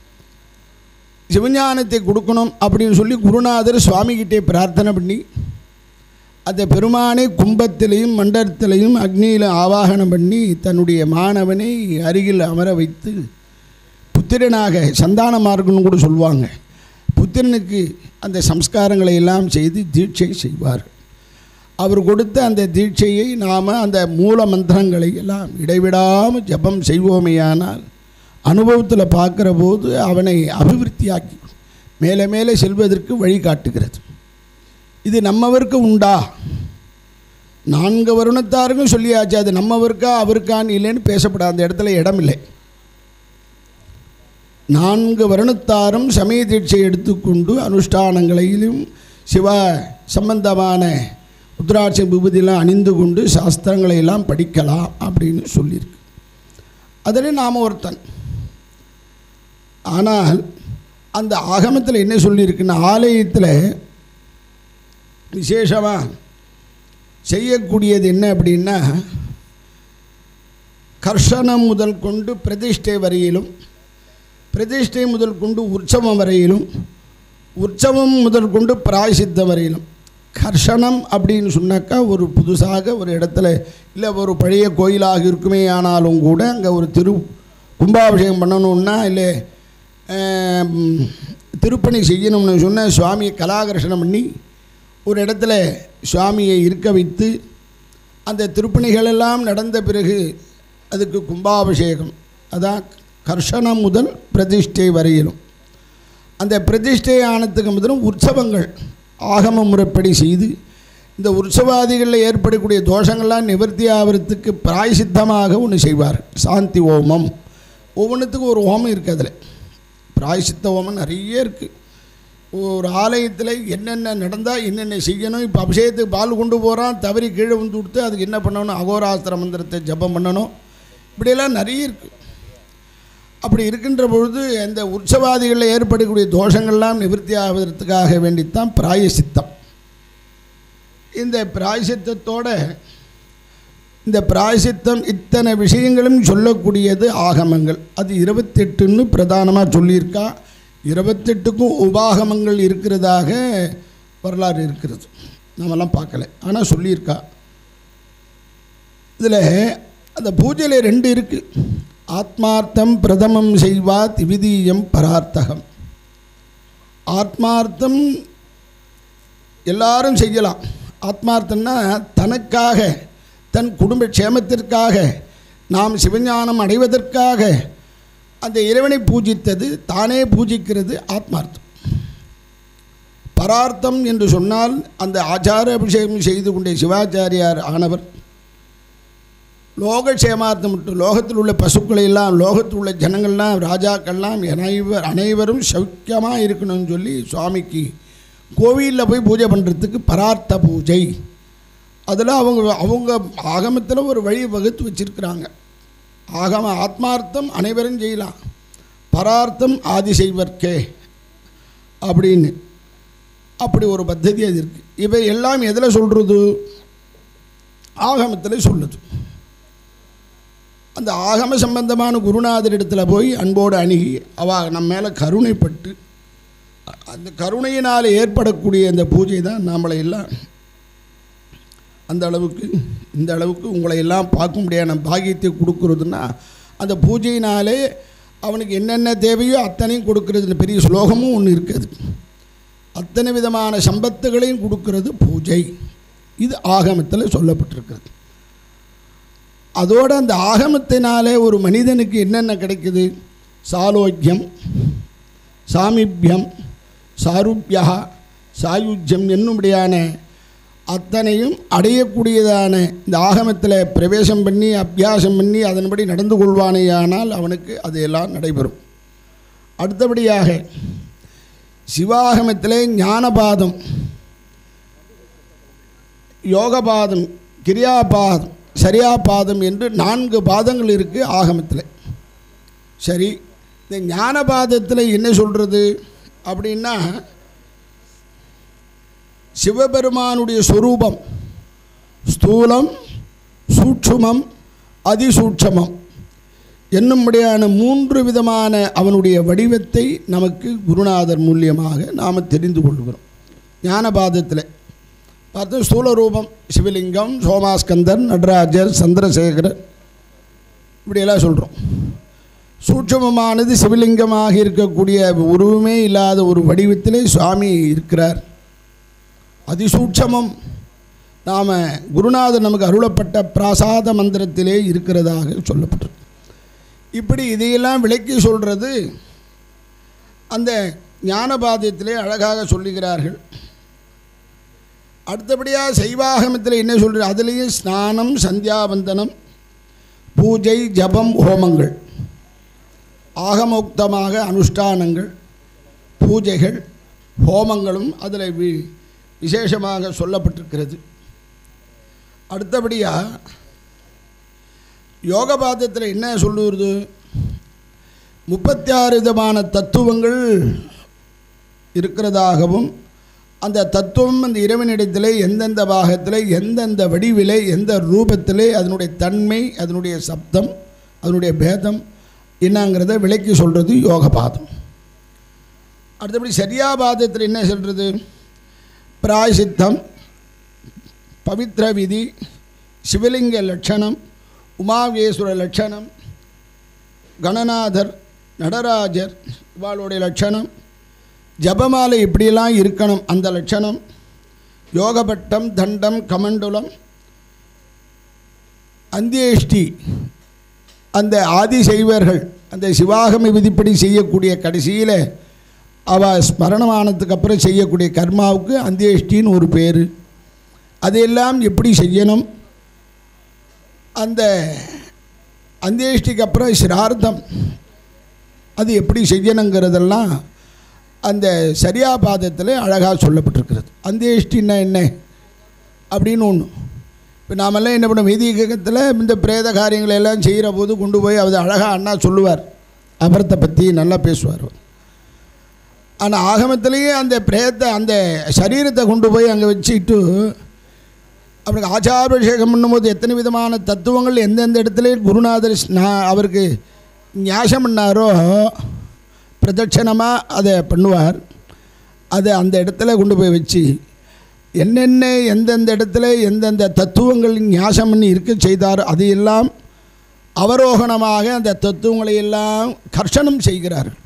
S2: சிவஞானத்தை கொடுக்கணும் அப்படின்னு சொல்லி குருநாதர் சுவாமிகிட்டே பிரார்த்தனை பண்ணி அந்த பெருமானை கும்பத்திலையும் மண்டலத்திலையும் அக்னியில் ஆவாகனம் பண்ணி தன்னுடைய மாணவனை அருகில் அமர வைத்து புத்திரனாக சந்தான மார்க்கம்னு கூட சொல்லுவாங்க புத்திரனுக்கு அந்த சம்ஸ்காரங்களை எல்லாம் செய்து தீட்சை செய்வார்கள் அவர் கொடுத்த அந்த தீட்சையை நாம் அந்த மூல மந்திரங்களை எல்லாம் இடைவிடாமல் ஜபம் செய்வோமேயானால் அனுபவத்தில் பார்க்குற போது அவனை அபிவிருத்தியாக்கி மேலே மேலே செல்வதற்கு வழி காட்டுகிறது இது நம்மவருக்கு உண்டா நான்கு வருணத்தாருக்கும் சொல்லியாச்சு அது நம்மவருக்கா அவருக்கான்னு இல்லைன்னு பேசப்படாத அந்த இடத்துல இடம் இல்லை நான்கு வருணத்தாரும் சமய தீட்சை எடுத்துக்கொண்டு அனுஷ்டானங்களையும் சிவ சம்பந்தமான உத்ராட்ச விபூதியெல்லாம் அணிந்து கொண்டு சாஸ்திரங்களை எல்லாம் படிக்கலாம் அப்படின்னு சொல்லியிருக்கு அதில் நாம் ஒருத்தன் ஆனால் அந்த ஆகமத்தில் என்ன சொல்லியிருக்குன்னா ஆலயத்தில் விசேஷமாக செய்யக்கூடியது என்ன அப்படின்னா கர்ஷனம் முதல் கொண்டு பிரதிஷ்டை வரையிலும் பிரதிஷ்டை முதல் கொண்டு உற்சவம் வரையிலும் உற்சவம் முதல் கொண்டு பிராயசித்தம் வரையிலும் கர்ஷனம் அப்படின்னு சொன்னாக்கா ஒரு புதுசாக ஒரு இடத்துல இல்லை ஒரு பழைய கோயிலாக இருக்குமே ஆனாலும் கூட அங்கே ஒரு திரு கும்பாபிஷேகம் பண்ணணுன்னா இல்லை ஆம், திருப்பணி செய்யணும்னு சொன்ன சுவாமியை கலாகர்ஷனம் பண்ணி ஒரு இடத்துல சுவாமியை இருக்க வைத்து அந்த திருப்பணிகள் எல்லாம் நடந்த பிறகு அதுக்கு கும்பாபிஷேகம் அதான் கர்ஷனம் முதல் பிரதிஷ்டை வரையிலும் அந்த பிரதிஷ்டை ஆனதுக்கு முதலும் உற்சவங்கள் ஆகம முறைப்படி செய்து இந்த உற்சவாதிகளில் ஏற்படக்கூடிய தோஷங்கள்லாம் நிவர்த்தி ஆகிறதுக்கு பிராயசித்தமாக ஒன்று செய்வார் சாந்தி ஹோமம் ஒவ்வொன்றுத்துக்கும் ஒரு ஹோமம் இருக்குது அதில் பிராயசித்த ஹோமம் நிறைய இருக்குது ஒரு ஆலயத்தில் என்னென்ன நடந்தால் என்னென்ன செய்யணும் இப்போ அபிஷேகத்துக்கு பால் கொண்டு போகிறான் தவறி கீழே வந்து கொடுத்து அதுக்கு என்ன பண்ணணும் அகோராஸ்திர மந்திரத்தை ஜபம் பண்ணணும் இப்படியெல்லாம் நிறைய இருக்குது அப்படி இருக்கின்ற பொழுது அந்த உற்சவாதிகளில் ஏற்படக்கூடிய தோஷங்கள்லாம் நிவர்த்தி ஆவதற்காக வேண்டித்தான் பிராயசித்தம் இந்த பிராயசித்தத்தோட இந்த பிராயசித்தம் இத்தனை விஷயங்களும் சொல்லக்கூடியது ஆகமங்கள் அது இருபத்தெட்டுன்னு பிரதானமாக சொல்லியிருக்கா இருபத்தெட்டுக்கும் உபாகமங்கள் இருக்கிறதாக வரலாறு இருக்கிறது நாமெல்லாம் பார்க்கல ஆனால் சொல்லியிருக்கா இதில் அந்த பூஜையில் ரெண்டு இருக்குது ஆத்மார்த்தம் பிரதமம் செய்வா திவிதீயம் பரார்த்தகம் ஆத்மார்த்தம் எல்லாரும் செய்யலாம் ஆத்மார்த்தம்னா தனக்காக தன் குடும்ப க்ஷேமத்திற்காக நாம் சிவஞானம் அடைவதற்காக அந்த இறைவனை பூஜித்தது தானே பூஜிக்கிறது ஆத்மார்த்தம் பரார்த்தம் என்று சொன்னால் அந்த ஆச்சார அபிஷேகம் செய்து கொண்டே சிவாச்சாரியார் ஆனவர் லோகக்ஷேமார்த்தம் மட்டும் லோகத்தில் உள்ள பசுக்களை எல்லாம் லோகத்தில் உள்ள ஜனங்கள்லாம் ராஜாக்கள்லாம் அனைவர் அனைவரும் சௌக்கியமாக இருக்கணும்னு சொல்லி சுவாமிக்கு கோவிலில் போய் பூஜை பண்ணுறதுக்கு பரார்த்த பூஜை அதில் அவங்க அவங்க ஆகமத்தில் ஒரு வழி வகுத்து வச்சிருக்கிறாங்க ஆகம ஆத்மார்த்தம் அனைவரும் செய்யலாம் பரார்த்தம் ஆதி செய்வர்க்கே அப்படின்னு அப்படி ஒரு பத்ததி அது இருக்குது இவை எல்லாம் எதில் சொல்கிறது ஆகமத்தில் சொல்லுது அந்த ஆகம சம்பந்தமான குருநாதரிடத்தில் போய் அன்போடு அணுகி அவ நம்ம மேலே கருணைப்பட்டு அந்த கருணையினால் ஏற்படக்கூடிய அந்த பூஜை தான் நம்மளை எல்லாம் அந்த அளவுக்கு இந்த அளவுக்கு உங்களை எல்லாம் பார்க்க முடியாத பாக்கியத்தை கொடுக்குறதுன்னா அந்த பூஜையினாலே அவனுக்கு என்னென்ன தேவையோ அத்தனையும் கொடுக்கறது பெரிய ஸ்லோகமும் ஒன்று இருக்குது அத்தனை விதமான சம்பத்துகளையும் கொடுக்கிறது பூஜை இது ஆகமத்தில் சொல்லப்பட்டிருக்கிறது அதோடு அந்த ஆகமத்தினாலே ஒரு மனிதனுக்கு என்னென்ன கிடைக்குது சாலோக்கியம் சாமிபியம் சாரூபியா சாயுஜ்யம் என்னும்படியான அத்தனையும் அடையக்கூடியதான இந்த ஆகமத்தில் பிரவேசம் பண்ணி அபியாசம் பண்ணி அதன்படி நடந்து கொள்வானேயானால் அவனுக்கு அதையெல்லாம் நடைபெறும் அடுத்தபடியாக சிவாகமத்திலே ஞானபாதம் யோகபாதம் கிரியாபாதம் சரியாபாதம் என்று நான்கு பாதங்கள் இருக்குது ஆகமத்தில் சரி இந்த ஞானபாதத்தில் என்ன சொல்கிறது அப்படின்னா சிவபெருமானுடைய சொரூபம் ஸ்தூலம் சூட்சுமம் அதிசூட்சமம் என்னும்படியான மூன்று விதமான அவனுடைய வடிவத்தை நமக்கு குருநாதர் மூலியமாக நாம் தெரிந்து கொள்கிறோம் ஞானபாதத்தில் பார்த்து ஸ்தூல ரூபம் சிவலிங்கம் சோமாஸ்கந்தர் நடராஜர் சந்திரசேகரர் இப்படியெல்லாம் சொல்கிறோம் சூட்சமமானது சிவலிங்கமாக இருக்கக்கூடிய உருவமே இல்லாத ஒரு வடிவத்திலே சுவாமி இருக்கிறார் அதிசூட்சமம் நாம் குருநாதர் நமக்கு அருளப்பட்ட பிராசாத மந்திரத்திலே இருக்கிறதாக சொல்லப்பட்டிருக்கு இப்படி இதையெல்லாம் விளக்கி சொல்கிறது அந்த ஞானபாதத்திலே அழகாக சொல்லுகிறார்கள் அடுத்தபடியாக சைவாகமத்தில் என்ன சொல்கிற அதுலேயும் ஸ்நானம் சந்தியாவந்தனம் பூஜை ஜபம் ஹோமங்கள் ஆகமோக்தமாக அனுஷ்டானங்கள் பூஜைகள் ஹோமங்களும் அதில் வி விசேஷமாக சொல்லப்பட்டிருக்கிறது அடுத்தபடியாக யோகபாதத்தில் என்ன சொல்லுவது முப்பத்தி ஆறு விதமான தத்துவங்கள் இருக்கிறதாகவும் அந்த தத்துவம் அந்த இறைவனிடத்திலே எந்தெந்த பாகத்தில் எந்தெந்த வடிவிலே எந்த ரூபத்திலே அதனுடைய தன்மை அதனுடைய சப்தம் அதனுடைய பேதம் என்னங்கிறத விளக்கி சொல்கிறது யோகபாதம் அடுத்தபடி சரியாபாதத்தில் என்ன சொல்கிறது பிராயசித்தம் பவித்ர விதி சிவலிங்க லட்சணம் உமாவேஸ்வர லட்சணம் கணநாதர் நடராஜர் இவாளுடைய லட்சணம் ஜபமாலை இப்படியெல்லாம் இருக்கணும் அந்த லட்சணம் யோகபட்டம் தண்டம் கமண்டுலம் அந்தியேஷ்டி அந்த ஆதிசைவர்கள் அந்த சிவாகம விதிப்படி செய்யக்கூடிய கடைசியில் அவ ஸ்மரணமானதுக்கு அப்புறம் செய்யக்கூடிய கர்மாவுக்கு அந்தியேஷ்டின்னு ஒரு பேர் அதையெல்லாம் எப்படி செய்யணும் அந்த அந்தியேஷ்டிக்கு அப்புறம் சிரார்த்தம் அது எப்படி செய்யணுங்கிறதெல்லாம் அந்த சரியாபாதத்தில் அழகாக சொல்லப்பட்டிருக்கிறது அந்தியேஷ்டின்னா என்ன அப்படின்னு ஒன்று இப்போ நாமெல்லாம் என்ன பண்ண வைதீகத்தில் இந்த பிரேத காரியங்களை எல்லாம் செய்கிற போது கொண்டு போய் அது அழகாக அண்ணா சொல்லுவார் அபரத்தை பற்றி நல்லா பேசுவார் ஆனால் ஆகமத்திலேயே அந்த பிரேத்தை அந்த சரீரத்தை கொண்டு போய் அங்கே வச்சுட்டு அவருக்கு ஆச்சாபிஷேகம் பண்ணும்போது எத்தனை விதமான தத்துவங்கள் எந்தெந்த இடத்துல குருநாதர் நான் அவருக்கு ஞாசம் பண்ணாரோ பிரதட்சணமாக அதை பண்ணுவார் அதை அந்த இடத்துல கொண்டு போய் வச்சு என்னென்ன எந்தெந்த இடத்துல எந்தெந்த தத்துவங்கள் ஞாசம் பண்ணி இருக்க செய்தாரோ அதையெல்லாம் அவரோகணமாக அந்த தத்துவங்களை எல்லாம் கர்ஷனம் செய்கிறார்கள்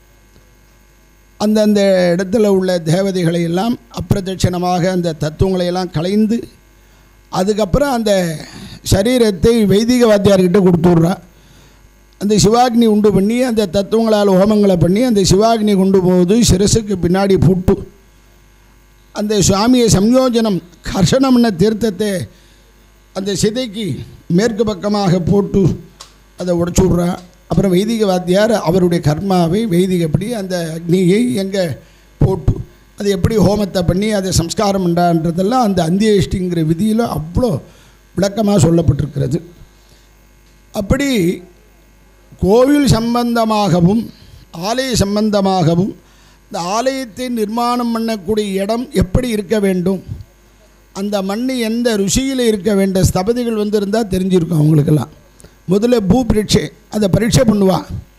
S2: அந்தந்த இடத்துல உள்ள தேவதைகளை எல்லாம் அப்பிரதட்சணமாக அந்த தத்துவங்களை எல்லாம் கலைந்து அதுக்கப்புறம் அந்த சரீரத்தை வைதிக வாத்தியார்கிட்ட கொடுத்துட்றா அந்த சிவாக்னி உண்டு பண்ணி அந்த தத்துவங்களால் ஹோமங்களை பண்ணி அந்த சிவாக்னி கொண்டு போகுது சிரசுக்கு பின்னாடி புட்டு அந்த சுவாமியை சம்யோஜனம் கர்ஷனம்ன தீர்த்தத்தை அந்த சிதைக்கு மேற்கு பக்கமாக போட்டு அதை உடச்சி விட்றா அப்புறம் வைதிக வாத்தியார் அவருடைய கர்மாவை வைதிகப்படி அந்த அக்னியை எங்கே போட்டு அது எப்படி ஹோமத்தை பண்ணி அதை சம்ஸ்காரம் பண்ணுறான்றதெல்லாம் அந்த அந்தியேஷ்டிங்கிற விதியில் அவ்வளோ விளக்கமாக சொல்லப்பட்டிருக்கிறது அப்படி கோவில் சம்பந்தமாகவும் ஆலய சம்பந்தமாகவும் இந்த ஆலயத்தை நிர்மாணம் பண்ணக்கூடிய இடம் எப்படி இருக்க வேண்டும் அந்த மண் எந்த ருசியில் இருக்க வேண்டிய ஸ்தபதிகள் வந்து இருந்தால் தெரிஞ்சிருக்கும் அவங்களுக்கெல்லாம் முதல்ல பூ பரீட்சை அதை பரீட்சை பண்ணுவா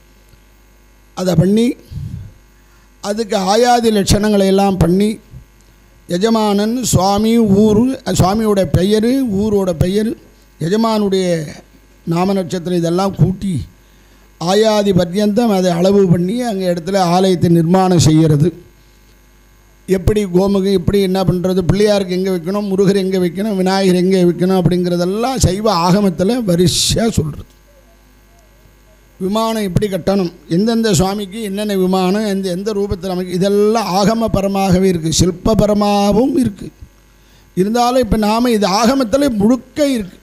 S2: அதை பண்ணி அதுக்கு ஆயாதி லட்சணங்களை எல்லாம் பண்ணி எஜமானன் சுவாமி ஊர் சுவாமியோட பெயர் ஊரோட பெயர் எஜமானுடைய நாம நட்சத்திரம் இதெல்லாம் கூட்டி ஆயாதி பர்யந்தம் அதை அளவு பண்ணி அங்கே இடத்துல ஆலயத்தை நிர்மாணம் செய்கிறது எப்படி கோமுகு எப்படி என்ன பண்ணுறது பிள்ளையாருக்கு எங்கே வைக்கணும் முருகர் எங்கே வைக்கணும் விநாயகர் எங்கே வைக்கணும் அப்படிங்கிறதெல்லாம் சைவ ஆகமத்தில் வரிசையாக சொல்கிறது விமானம் எப்படி கட்டணும் எந்தெந்த சுவாமிக்கு என்னென்ன விமானம் எந்த எந்த ரூபத்தில் அமைக்க இதெல்லாம் ஆகமபரமாகவே இருக்குது சில்பபரமாகவும் இருக்குது இருந்தாலும் இப்போ நாம் இது ஆகமத்தில் முழுக்க இருக்குது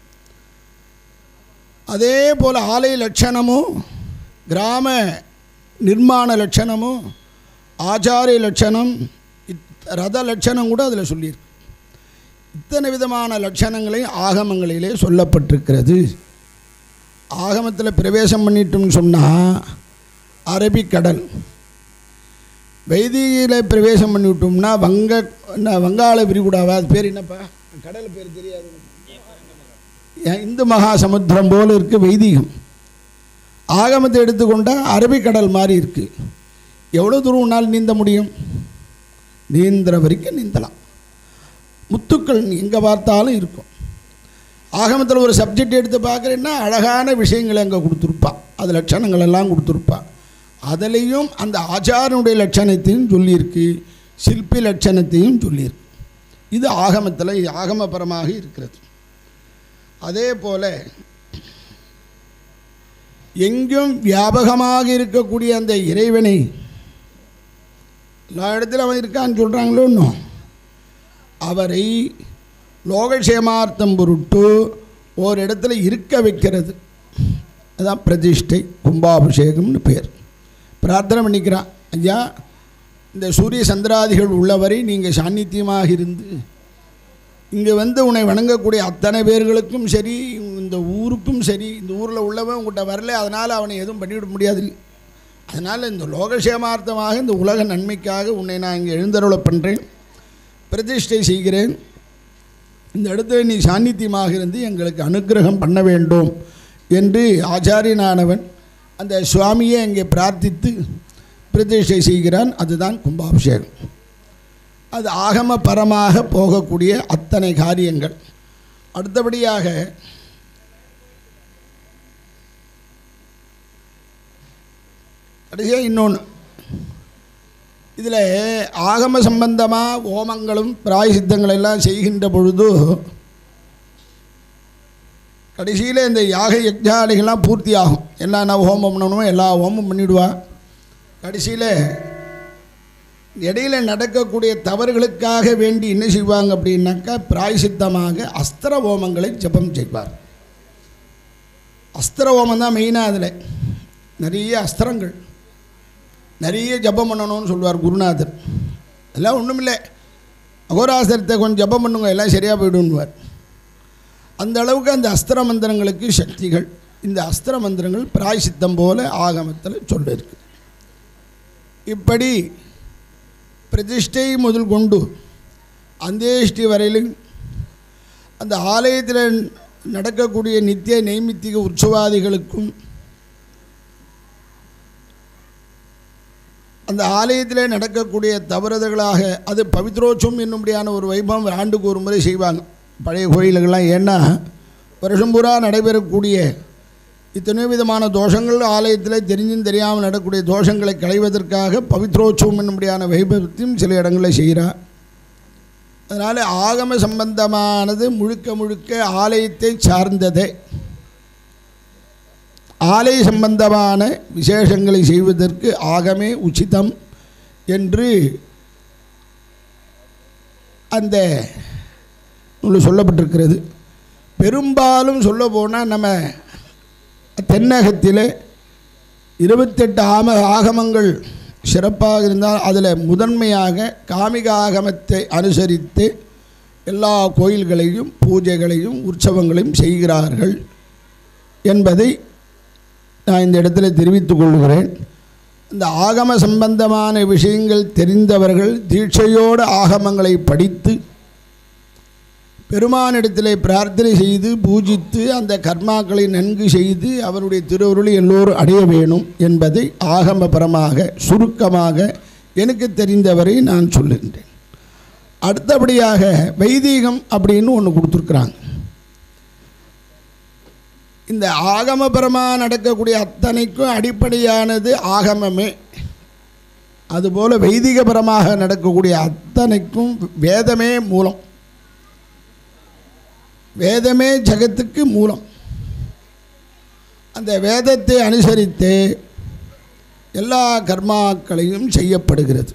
S2: அதே போல் ஆலய லட்சணமும் கிராம நிர்மாண லட்சணமும் ஆச்சாரிய லட்சணம் இத் ரத லட்சணம் கூட அதில் சொல்லியிருக்கு இத்தனை விதமான லட்சணங்களை ஆகமங்களிலே சொல்லப்பட்டிருக்கிறது ஆகமத்தில் பிரவேசம் பண்ணிட்டோம்னு சொன்னால் அரபிக்கடல் வைதிகியில் பிரவேசம் பண்ணிவிட்டோம்னா வங்க என்ன வங்காள விரிகுடாவா அது பேர் என்னப்பா கடல் பேர் தெரியாது ஏன் இந்து மகா சமுத்திரம் போல் இருக்குது வைதிகம் ஆகமத்தை எடுத்துக்கொண்டால் அரபிக்கடல் மாதிரி இருக்குது எவ்வளோ தூரம் உன்னால் நீந்த முடியும் நீந்துற வரைக்கும் நீந்தலாம் முத்துக்கள் எங்கே பார்த்தாலும் இருக்கும் ஆகமத்தில் ஒரு சப்ஜெக்ட் எடுத்து பார்க்குறேன்னா அழகான விஷயங்களை அங்கே கொடுத்துருப்பா அது லட்சணங்கள் எல்லாம் கொடுத்துருப்பா அதுலேயும் அந்த ஆச்சாரனுடைய லட்சணத்தையும் சொல்லியிருக்கு சிற்பி லட்சணத்தையும் சொல்லியிருக்கு இது ஆகமத்தில் இது ஆகமபரமாக இருக்கிறது அதே போல் எங்கும் வியாபகமாக இருக்கக்கூடிய அந்த இறைவனை எல்லா இடத்துல அவன் இருக்கான்னு சொல்கிறாங்களோ இன்னும் அவரை லோகக்ஷேமார்த்தம் பொருட்டு ஒரு இடத்துல இருக்க வைக்கிறது அதான் பிரதிஷ்டை கும்பாபிஷேகம்னு பேர் பிரார்த்தனை பண்ணிக்கிறான் ஐயா இந்த சூரிய சந்திராதிகள் உள்ளவரை நீங்கள் சாநித்தியமாக இருந்து இங்கே வந்து உன்னை வணங்கக்கூடிய அத்தனை பேர்களுக்கும் சரி இந்த ஊருக்கும் சரி இந்த ஊரில் உள்ளவன் உங்கள்கிட்ட வரல அதனால் அவனை எதுவும் பண்ணிவிட முடியாது அதனால் இந்த லோகக்ஷேமார்த்தமாக இந்த உலக நன்மைக்காக உன்னை நான் இங்கே எழுந்தருளை பண்ணுறேன் பிரதிஷ்டை செய்கிறேன் இந்த இடத்துல நீ சாநித்தியமாக இருந்து எங்களுக்கு அனுக்கிரகம் பண்ண வேண்டும் என்று ஆச்சாரியனானவன் அந்த சுவாமியை அங்கே பிரார்த்தித்து பிரதிஷ்டை செய்கிறான் அதுதான் கும்பாபிஷேகம் அது ஆகம பரமாக போகக்கூடிய அத்தனை காரியங்கள் அடுத்தபடியாக கடைசியாக இன்னொன்று இதில் ஆகம சம்பந்தமாக ஓமங்களும் பிராயசித்தங்கள் எல்லாம் செய்கின்ற பொழுது கடைசியில் இந்த யாக யஜ்ஞானிகள்லாம் பூர்த்தி ஆகும் என்னென்ன ஹோமம் பண்ணணுமோ எல்லா ஹோமம் பண்ணிவிடுவா கடைசியில் இடையில் நடக்கக்கூடிய தவறுகளுக்காக வேண்டி என்ன செய்வாங்க அப்படின்னாக்கா பிராயசித்தமாக அஸ்திர ஹோமங்களை ஜபம் செய்வார் அஸ்திர ஹோமம் தான் மெயினாக அதில் நிறைய அஸ்திரங்கள் நிறைய ஜபம் பண்ணணும்னு சொல்லுவார் குருநாதர் எல்லாம் ஒன்றும் இல்லை அகோராசரத்தை கொஞ்சம் ஜபம் பண்ணுங்க எல்லாம் சரியாக போய்டுன்னுவார் அந்த அளவுக்கு அந்த அஸ்திர மந்திரங்களுக்கு சக்திகள் இந்த அஸ்திர மந்திரங்கள் பிராயசித்தம் போல ஆகமத்தில் சொல்லியிருக்கு இப்படி பிரதிஷ்டை முதல் கொண்டு அந்தேஷ்டி வரையிலும் அந்த ஆலயத்தில் நடக்கக்கூடிய நித்திய நைமித்திக உற்சவாதிகளுக்கும் அந்த ஆலயத்தில் நடக்கக்கூடிய தவறுதல்களாக அது பவித்ரோட்சம் என்னும்படியான ஒரு வைபவம் ஆண்டுக்கு ஒரு முறை செய்வாங்க பழைய கோயில்கள்லாம் ஏன்னா வருஷம் பூரா நடைபெறக்கூடிய இத்தனை விதமான தோஷங்கள் ஆலயத்தில் தெரிஞ்சும் தெரியாமல் நடக்கக்கூடிய தோஷங்களை களைவதற்காக பவித்ரோற்சவம் என்னும்படியான வைபவத்தையும் சில இடங்களில் செய்கிறார் அதனால் ஆகம சம்பந்தமானது முழுக்க முழுக்க ஆலயத்தை சார்ந்ததே ஆலய சம்பந்தமான விசேஷங்களை செய்வதற்கு ஆகமே உச்சிதம் என்று அந்த நூலில் சொல்லப்பட்டிருக்கிறது பெரும்பாலும் சொல்ல போனால் நம்ம தென்னகத்தில் இருபத்தெட்டு ஆம ஆகமங்கள் சிறப்பாக இருந்தால் அதில் முதன்மையாக காமிக ஆகமத்தை அனுசரித்து எல்லா கோயில்களையும் பூஜைகளையும் உற்சவங்களையும் செய்கிறார்கள் என்பதை நான் இந்த இடத்துல தெரிவித்துக் கொள்கிறேன் இந்த ஆகம சம்பந்தமான விஷயங்கள் தெரிந்தவர்கள் தீட்சையோடு ஆகமங்களை படித்து பெருமானிடத்திலே பிரார்த்தனை செய்து பூஜித்து அந்த கர்மாக்களை நன்கு செய்து அவருடைய திருவருளை எல்லோரும் அடைய வேணும் என்பதை ஆகமபரமாக சுருக்கமாக எனக்கு தெரிந்தவரை நான் சொல்லுகின்றேன் அடுத்தபடியாக வைதீகம் அப்படின்னு ஒன்று கொடுத்துருக்குறாங்க இந்த ஆகமபரமாக நடக்கக்கூடிய அத்தனைக்கும் அடிப்படையானது ஆகமமே அதுபோல் வைதிகபரமாக நடக்கக்கூடிய அத்தனைக்கும் வேதமே மூலம் வேதமே ஜகத்துக்கு மூலம் அந்த வேதத்தை அனுசரித்து எல்லா கர்மாக்களையும் செய்யப்படுகிறது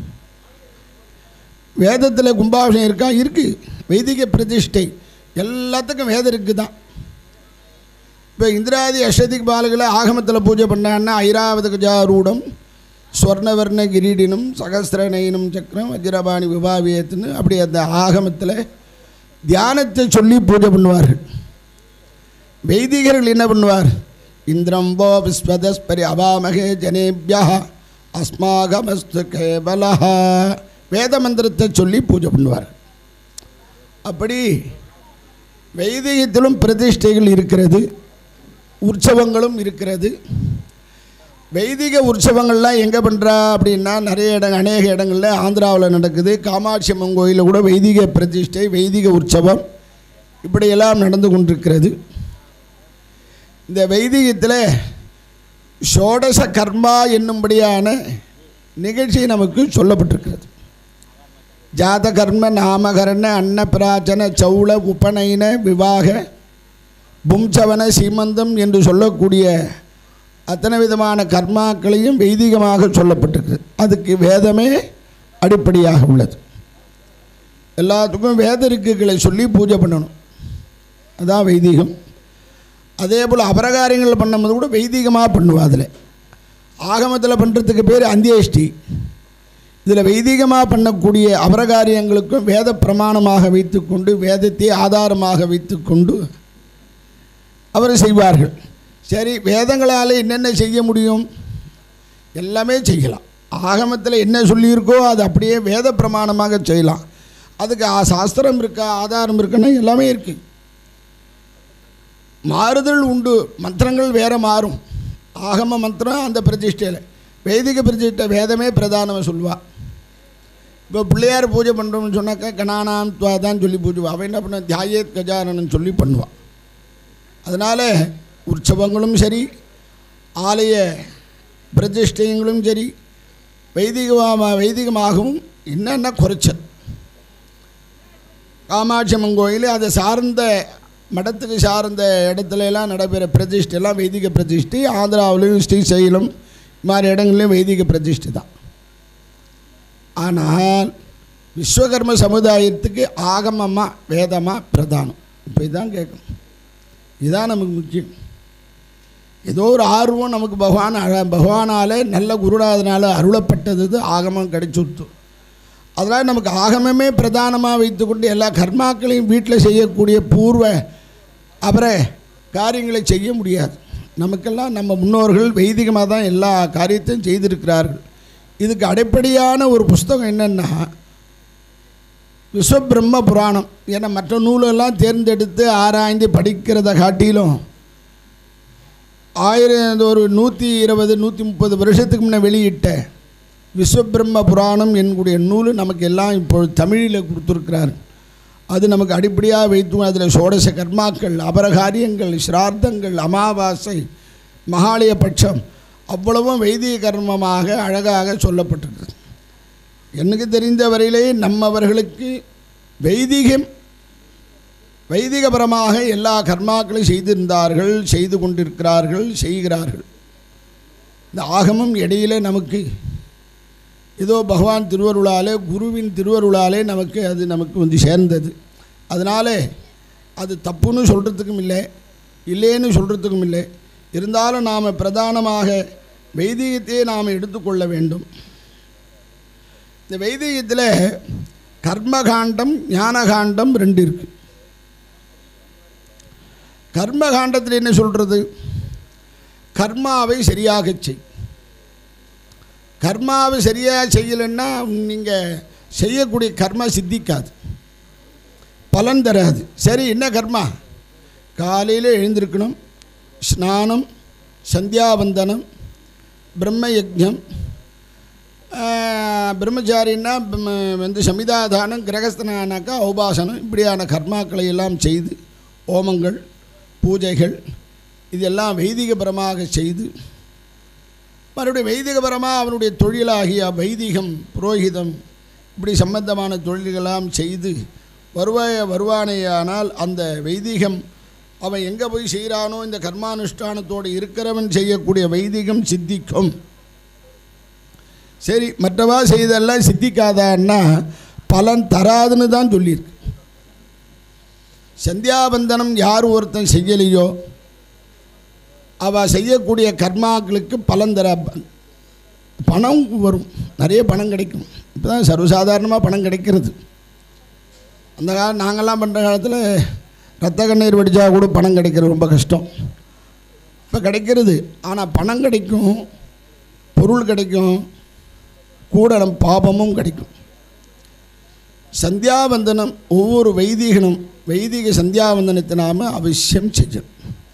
S2: வேதத்தில் கும்பாபிஷேகம் இருக்கா இருக்குது வைதிக பிரதிஷ்டை எல்லாத்துக்கும் வேதம் இருக்குது தான் இப்போ இந்திராதி அஷ்டதிக் பாலுகளை ஆகமத்தில் பூஜை பண்ணான்னா ஐராவத கஜாரூடம் ஸ்வர்ணவர்ண கிரீடினும் சகசிரநயனும் சக்கரம் வஜ்ரபாணி விபாவியத்துன்னு அப்படி அந்த ஆகமத்தில் தியானத்தை சொல்லி பூஜை பண்ணுவார்கள் வைதிகர்கள் என்ன பண்ணுவார் இந்திரம் வோ விஸ்வதஸ்பரி அவாமகே ஜனேபியா அஸ்மாகமஸ்து கேவலா வேத மந்திரத்தை சொல்லி பூஜை பண்ணுவார் அப்படி வைதிகத்திலும் பிரதிஷ்டைகள் இருக்கிறது உற்சவங்களும் இருக்கிறது வைதிக உற்சவங்கள்லாம் எங்கே பண்ணுறா அப்படின்னா நிறைய இடங்கள் அநேக இடங்களில் ஆந்திராவில் நடக்குது காமாட்சி அம்மன் கோயிலில் கூட வைதிக பிரதிஷ்டை வைதிக உற்சவம் இப்படியெல்லாம் நடந்து கொண்டிருக்கிறது இந்த வைதிகத்தில் ஷோடச கர்மா என்னும்படியான நிகழ்ச்சி நமக்கு சொல்லப்பட்டிருக்கிறது ஜாத கர்ம நாமகரண அன்னப்பிராச்சன சௌள உபநயன விவாக பும்சவன சீமந்தம் என்று சொல்லக்கூடிய அத்தனை விதமான கர்மாக்களையும் வைதிகமாக சொல்லப்பட்டிருக்கு அதுக்கு வேதமே அடிப்படையாக உள்ளது எல்லாத்துக்கும் வேத இருக்குகளை சொல்லி பூஜை பண்ணணும் அதான் வைதிகம் அதே போல் அபரகாரியங்கள் பண்ணும்போது கூட வைதிகமாக பண்ணுவா அதில் ஆகமத்தில் பண்ணுறதுக்கு பேர் அந்தியேஷ்டி இதில் வைதிகமாக பண்ணக்கூடிய அபரகாரியங்களுக்கும் வேத பிரமாணமாக வைத்துக்கொண்டு வேதத்தை ஆதாரமாக வைத்துக்கொண்டு அவர் செய்வார்கள் சரி வேதங்களால் என்னென்ன செய்ய முடியும் எல்லாமே செய்யலாம் ஆகமத்தில் என்ன சொல்லியிருக்கோ அது அப்படியே வேத பிரமாணமாக செய்யலாம் அதுக்கு ஆ- சாஸ்திரம் இருக்கா ஆதாரம் இருக்குன்னா எல்லாமே இருக்குது மாறுதல் உண்டு மந்திரங்கள் வேற மாறும் ஆகம மந்திரம் அந்த பிரதிஷ்டையில் வைதிக பிரதிஷ்டை வேதமே பிரதானம் சொல்லுவா இப்போ பிள்ளையார் பூஜை பண்ணுறோம்னு சொன்னாக்கா கணானாம் துவா தான் சொல்லி பூஜை அவன் என்ன பண்ண தியாயத் கஜானன்னு சொல்லி பண்ணுவான் அதனால் உற்சவங்களும் சரி ஆலய பிரதிஷ்டைங்களும் சரி வைதிகமாக வைதிகமாகவும் என்னென்ன குறைச்சல் காமாட்சி அம்மன் கோயில் அதை சார்ந்த மடத்துக்கு சார்ந்த இடத்துல எல்லாம் நடைபெற பிரதிஷ்டை எல்லாம் வைதிக பிரதிஷ்டை ஆந்திராவிலையும் ஸ்ரீசைலம் இது மாதிரி இடங்கள்லையும் வைதிக பிரதிஷ்டை தான் ஆனால் விஸ்வகர்ம சமுதாயத்துக்கு ஆகமமா வேதமா பிரதானம் இப்போ இதான் கேட்கணும் இதுதான் நமக்கு முக்கியம் ஏதோ ஒரு ஆர்வம் நமக்கு பகவான் அழ- பகவானாலே நல்ல குருநாதனால் அருளப்பட்டது இது ஆகமம் கிடைச்சுட்டு அதனால் நமக்கு ஆகமமே பிரதானமாக வைத்துக்கொண்டு எல்லா கர்மாக்களையும் வீட்டில் செய்யக்கூடிய பூர்வ அப்புற காரியங்களை செய்ய முடியாது நமக்கெல்லாம் நம்ம முன்னோர்கள் வைதிகமாக தான் எல்லா காரியத்தையும் செய்திருக்கிறார்கள் இதுக்கு அடிப்படையான ஒரு புஸ்தகம் என்னென்னா விஸ்வபிரம்ம புராணம் ஏன்னா மற்ற நூலெல்லாம் தேர்ந்தெடுத்து ஆராய்ந்து படிக்கிறத காட்டிலும் ஆயிரம் ஒரு நூற்றி இருபது நூற்றி முப்பது வருஷத்துக்கு முன்னே வெளியிட்ட விஸ்வபிரம்ம புராணம் என்கூடிய நூல் நமக்கு எல்லாம் இப்பொழுது தமிழில் கொடுத்துருக்கிறார் அது நமக்கு அடிப்படையாக வைத்து அதில் சோடச கர்மாக்கள் அபரகாரியங்கள் சிரார்த்தங்கள் அமாவாசை மகாலய பட்சம் அவ்வளவும் வைதிக கர்மமாக அழகாக சொல்லப்பட்டிருக்கு எனக்கு தெரிந்த வரையிலே நம்மவர்களுக்கு வைதிகம் வைதிகபரமாக எல்லா கர்மாக்களையும் செய்திருந்தார்கள் செய்து கொண்டிருக்கிறார்கள் செய்கிறார்கள் இந்த ஆகமம் இடையிலே நமக்கு ஏதோ பகவான் திருவருளாலே குருவின் திருவருளாலே நமக்கு அது நமக்கு வந்து சேர்ந்தது அதனாலே அது தப்புன்னு சொல்கிறதுக்கும் இல்லை இல்லைன்னு சொல்கிறதுக்கும் இல்லை இருந்தாலும் நாம் பிரதானமாக வைதிகத்தையே நாம் எடுத்துக்கொள்ள வேண்டும் இந்த வைதிகத்தில் கர்மகாண்டம் ஞானகாண்டம் ரெண்டு இருக்குது கர்மகாண்டத்தில் என்ன சொல்கிறது கர்மாவை சரியாகச் செய் கர்மாவை சரியாக செய்யலைன்னா நீங்கள் செய்யக்கூடிய கர்மா சித்திக்காது பலன் தராது சரி என்ன கர்மா காலையில் எழுந்திருக்கணும் ஸ்நானம் சந்தியாவந்தனம் பிரம்ம யஜ்ஞம் ஆஹ், பிரம்மச்சாரின்னா பிரம்ம- வந்து சமிதாதானம் கிரகஸ்தனானாக்கா உபாசனம் இப்படியான கர்மாக்களை எல்லாம் செய்து ஹோமங்கள் பூஜைகள் இதெல்லாம் வைதிகபரமாக செய்து மறுபடியும் வைதிகபரமாக அவனுடைய தொழிலாகிய வைதிகம் புரோகிதம் இப்படி சம்பந்தமான தொழில்களெல்லாம் செய்து வருவாய வருவானேயானால் அந்த வைதிகம் அவன் எங்கே போய் செய்கிறானோ இந்த கர்மானுஷ்டானத்தோடு இருக்கிறவன் செய்யக்கூடிய வைதிகம் சித்திக்கும் சரி மற்றவா செய்தெல்லாம் சித்திக்காதான்னா பலன் தராதுன்னு தான் சொல்லியிருக்கு சந்தியாபந்தனம் யார் ஒருத்தன் செய்யலையோ அவள் செய்யக்கூடிய கர்மாக்களுக்கு பலன் தர பணம் வரும் நிறைய பணம் கிடைக்கும் இப்போ தான் சர்வசாதாரணமாக பணம் கிடைக்கிறது அந்த காலம் நாங்கள்லாம் பண்ணுற காலத்தில் ரத்த கண்ணீர் வடித்தா கூட பணம் கிடைக்கிறது ரொம்ப கஷ்டம் இப்போ கிடைக்கிறது ஆனால் பணம் கிடைக்கும் பொருள் கிடைக்கும் கூட நம் பாபமும் கிடைக்கும் சந்தியாவந்தனம் ஒவ்வொரு வைதிகனும் வைதிக சந்தியாவந்தனத்தை நாம் அவசியம் செய்யணும்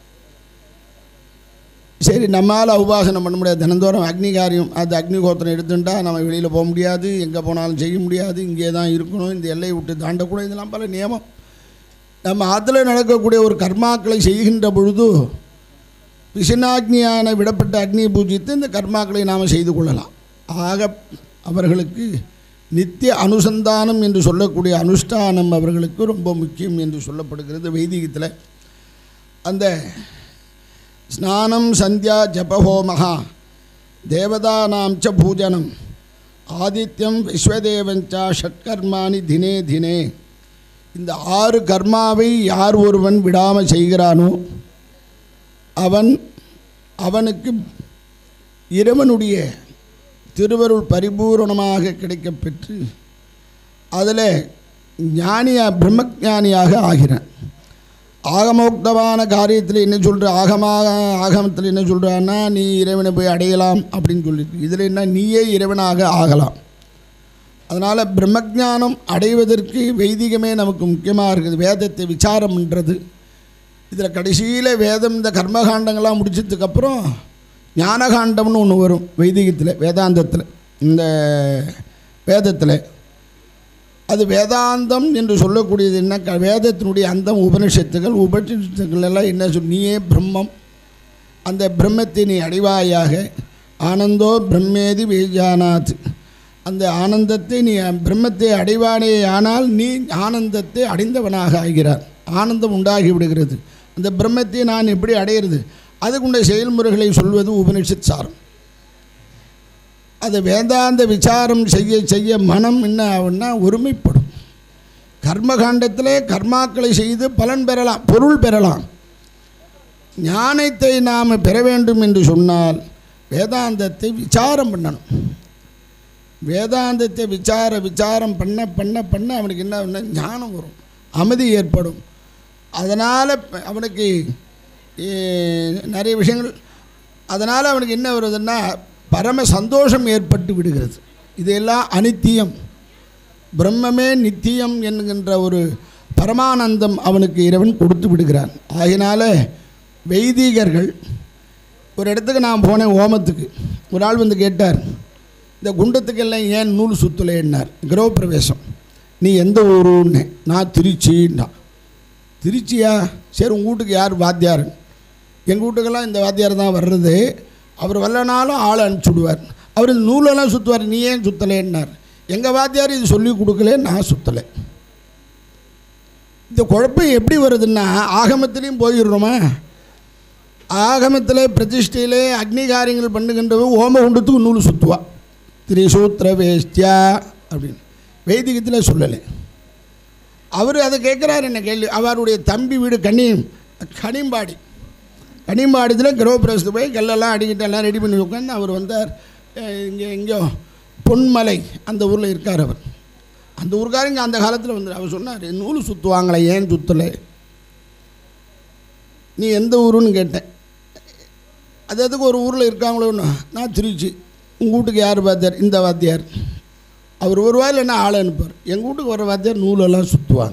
S2: சரி நம்மால் உபாசனம் பண்ண முடியாது தினந்தோறும் அக்னி காரியம் அது அக்னி கோத்திரம் எடுத்துட்டா நம்ம வெளியில் போக முடியாது எங்கே போனாலும் செய்ய முடியாது இங்கே தான் இருக்கணும் இந்த எல்லையை விட்டு தாண்டக்கூடாது இதெல்லாம் பல நியமம் நம்ம ஆற்றுல நடக்கக்கூடிய ஒரு கர்மாக்களை செய்கின்ற பொழுது விசனாக்னியான விடப்பட்ட அக்னியை பூஜித்து இந்த கர்மாக்களை நாம் செய்து கொள்ளலாம் ஆக அவர்களுக்கு நித்திய அனுசந்தானம் என்று சொல்லக்கூடிய அனுஷ்டானம் அவர்களுக்கு ரொம்ப முக்கியம் என்று சொல்லப்படுகிறது வைதிகத்தில் அந்த ஸ்நானம் சந்தியா ஜபஹோமஹா தேவதானாம் ச பூஜனம் ஆதித்யம் விஸ்வதேவஞ்சா ஷட்கர்மானி தினே தினே இந்த ஆறு கர்மாவை யார் ஒருவன் விடாமல் செய்கிறானோ அவன் அவனுக்கு இறைவனுடைய திருவருள் பரிபூரணமாக கிடைக்கப் பெற்று அதில் ஞானியா பிரம்மஞானியாக ஆகிறான் ஆகமோக்தமான காரியத்தில் என்ன சொல்கிற ஆகமாக ஆகமத்தில் என்ன சொல்கிறான்னா நீ இறைவனை போய் அடையலாம் அப்படின்னு சொல்லிட்டு இதில் என்ன நீயே இறைவனாக ஆகலாம் அதனால் பிரம்மஜானம் அடைவதற்கு வைதிகமே நமக்கு முக்கியமாக இருக்குது வேதத்தை விசாரம் பண்ணுறது இதில் கடைசியில் வேதம் இந்த கர்மகாண்டங்கள்லாம் முடிச்சதுக்கப்புறம் ஞானகாண்டம்னு ஒன்று வரும் வைதிகத்தில் வேதாந்தத்தில் இந்த வேதத்தில் அது வேதாந்தம் என்று சொல்லக்கூடியது என்ன க வேதத்தினுடைய அந்தம் உபனிஷத்துகள் உபனிஷத்துக்கள் எல்லாம் என்ன சொல் நீயே பிரம்மம் அந்த பிரம்மத்தை நீ அடைவாயாக ஆனந்தோ பிரம்மேதி வேஜானாத் அந்த ஆனந்தத்தை நீ பிரம்மத்தை அடைவானே ஆனால் நீ ஆனந்தத்தை அடைந்தவனாக ஆகிறார் ஆனந்தம் உண்டாகி விடுகிறது அந்த பிரம்மத்தை நான் எப்படி அடையிறது அதுக்குண்ட செயல்முறைகளை சொல்வது உபனிஷத் சாரம் அது வேதாந்த விசாரம் செய்ய செய்ய மனம் என்ன ஆகும்னா ஒருமைப்படும் கர்மகாண்டத்திலே கர்மாக்களை செய்து பலன் பெறலாம் பொருள் பெறலாம் ஞானத்தை நாம் பெற வேண்டும் என்று சொன்னால் வேதாந்தத்தை விசாரம் பண்ணணும் வேதாந்தத்தை விசார விசாரம் பண்ண பண்ண பண்ண அவனுக்கு என்ன ஆகும்னா ஞானம் வரும் அமைதி ஏற்படும் அதனால் அவனுக்கு ஏ, நிறைய விஷயங்கள் அதனால் அவனுக்கு என்ன வருதுன்னா பரம சந்தோஷம் ஏற்பட்டு விடுகிறது இதெல்லாம் அனித்தியம் பிரம்மமே நித்தியம் என்கின்ற ஒரு பரமானந்தம் அவனுக்கு இறைவன் கொடுத்து விடுகிறான் ஆகினால வைதிகர்கள் ஒரு இடத்துக்கு நான் போனேன் ஓமத்துக்கு ஒரு ஆள் வந்து கேட்டார் இந்த குண்டத்துக்கெல்லாம் ஏன் நூல் சுற்றலைன்னார் கிரகப்பிரவேசம் நீ எந்த ஊருன்னு நான் திருச்சின்னா திருச்சியா சரி உங்கள் வீட்டுக்கு யார் வாத்தியார் எங்கள் வீட்டுக்கெல்லாம் இந்த வாத்தியார் தான் வர்றது அவர் வரலனாலும் ஆளை அனுப்பிச்சுடுவார் அவர் இந்த நூலெல்லாம் சுற்றுவார் நீ ஏன் சுற்றலேன்னார் எங்கள் வாத்தியார் இது சொல்லி கொடுக்கல நான் சுற்றலை இந்த குழப்பம் எப்படி வருதுன்னா ஆகமத்திலையும் போயிடுறோமா ஆகமத்தில் பிரதிஷ்டையிலே அக்னி காரியங்கள் பண்ணுகின்றவ ஓமகுண்டத்துக்கு நூல் சுற்றுவா திரிசூத்திர வேஷ்டியா அப்படின்னு வைதிகத்தில் சொல்லலை அவர் அதை கேட்குறாரு என்ன கேள்வி அவருடைய தம்பி வீடு கனி கனிம்பாடி கனிம்பாடித்தில் கிரகப்பிரவேசத்துக்கு போய் கல்லெல்லாம் அடிக்கிட்டு எல்லாம் ரெடி பண்ணி உட்காந்து அவர் வந்தார் அஹ் இங்கே எங்கேயோ பொன்மலை அந்த ஊரில் இருக்கார் அவர் அந்த ஊருக்காரங்க அந்த காலத்தில் வந்து அவர் சொன்னார் நூல் சுற்றுவாங்களே ஏன் சுற்றலை நீ எந்த ஊருன்னு கேட்டேன் அது அதுக்கு ஒரு ஊரில் இருக்காங்களோன்னு நான் திருச்சி உங்கள் வீட்டுக்கு யார் வாத்தியார் இந்த வாத்தியார் அவர் வருவார் இல்லைன்னா ஆளை அனுப்புவார் எங்கள் வீட்டுக்கு வர வாத்தியார் நூலெல்லாம் சுற்றுவாங்க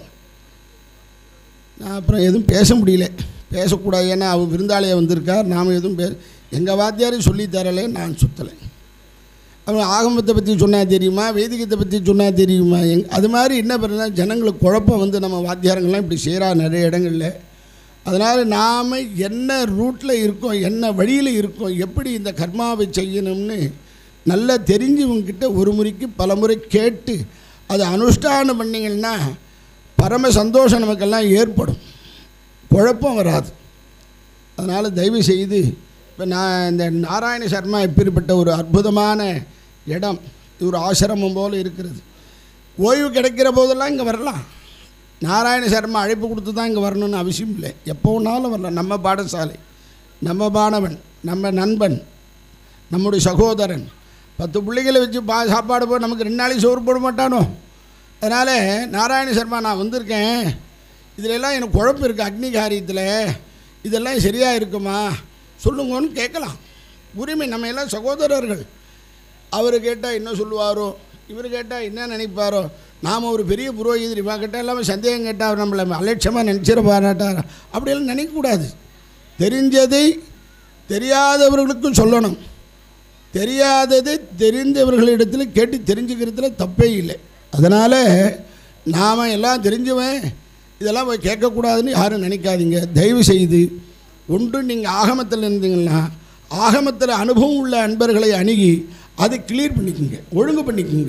S2: நான் அப்புறம் எதுவும் பேச முடியல பேசக்கூடாது ஏன்னா அவர் விருந்தாளியை வந்திருக்கார் நாம் எதுவும் பே எங்கள் வாத்தியாரையும் சொல்லி தரலை நான் சுற்றலை அவன் ஆகமத்தை பற்றி சொன்னால் தெரியுமா வேதிகத்தை பற்றி சொன்னால் தெரியுமா எங் அது மாதிரி என்ன பண்ணுறா ஜனங்களுக்கு குழப்பம் வந்து நம்ம வாத்தியாரங்கள்லாம் இப்படி செய்கிறா நிறைய இடங்களில் அதனால் நாம் என்ன ரூட்டில் இருக்கோம் என்ன வழியில் இருக்கோம் எப்படி இந்த கர்மாவை செய்யணும்னு நல்லா தெரிஞ்சவங்கக்கிட்ட ஒரு முறைக்கு பல முறை கேட்டு அதை அனுஷ்டானம் பண்ணிங்கன்னா பரம சந்தோஷம் நமக்கெல்லாம் ஏற்படும் குழப்பம் வராது அதனால் தயவு செய்து இப்போ நான் இந்த நாராயண சர்மா எப்பேற்பட்ட ஒரு அற்புதமான இடம் இது ஒரு ஆசிரமம் போல் இருக்கிறது ஓய்வு கிடைக்கிற போதெல்லாம் இங்கே வரலாம் நாராயண சர்மா அழைப்பு கொடுத்து தான் இங்கே வரணும்னு அவசியம் இல்லை எப்போ வேணாலும் வரலாம் நம்ம பாடசாலை நம்ம மாணவன் நம்ம நண்பன் நம்முடைய சகோதரன் பத்து பிள்ளைகளை வச்சு பா சாப்பாடு போய் நமக்கு ரெண்டு நாளைக்கு சோறு போட மாட்டானோ அதனால் நாராயண சர்மா நான் வந்திருக்கேன் இதில் எல்லாம் எனக்கு குழப்பம் இருக்குது அக்னி காரியத்தில் இதெல்லாம் சரியாக இருக்குமா சொல்லுங்கன்னு கேட்கலாம் உரிமை நம்ம எல்லாம் சகோதரர்கள் அவர் கேட்டால் என்ன சொல்லுவாரோ இவர் கேட்டால் என்ன நினைப்பாரோ நாம் ஒரு பெரிய புரோகிதர் இவா கிட்ட எல்லாமே சந்தேகம் கேட்டால் அவர் நம்மளை அலட்சியமாக நினச்சிட பாராட்டார் அப்படியெல்லாம் நினைக்கக்கூடாது தெரிஞ்சதை தெரியாதவர்களுக்கும் சொல்லணும் தெரியாததை தெரிந்தவர்களிடத்தில் கேட்டு தெரிஞ்சுக்கிறதுல தப்பே இல்லை அதனால் நாம் எல்லாம் தெரிஞ்சவன் இதெல்லாம் போய் கேட்கக்கூடாதுன்னு யாரும் நினைக்காதீங்க தயவு செய்து ஒன்று நீங்கள் ஆகமத்தில் இருந்தீங்கன்னா ஆகமத்தில் அனுபவம் உள்ள அன்பர்களை அணுகி அதை கிளியர் பண்ணிக்கோங்க ஒழுங்கு பண்ணிக்கோங்க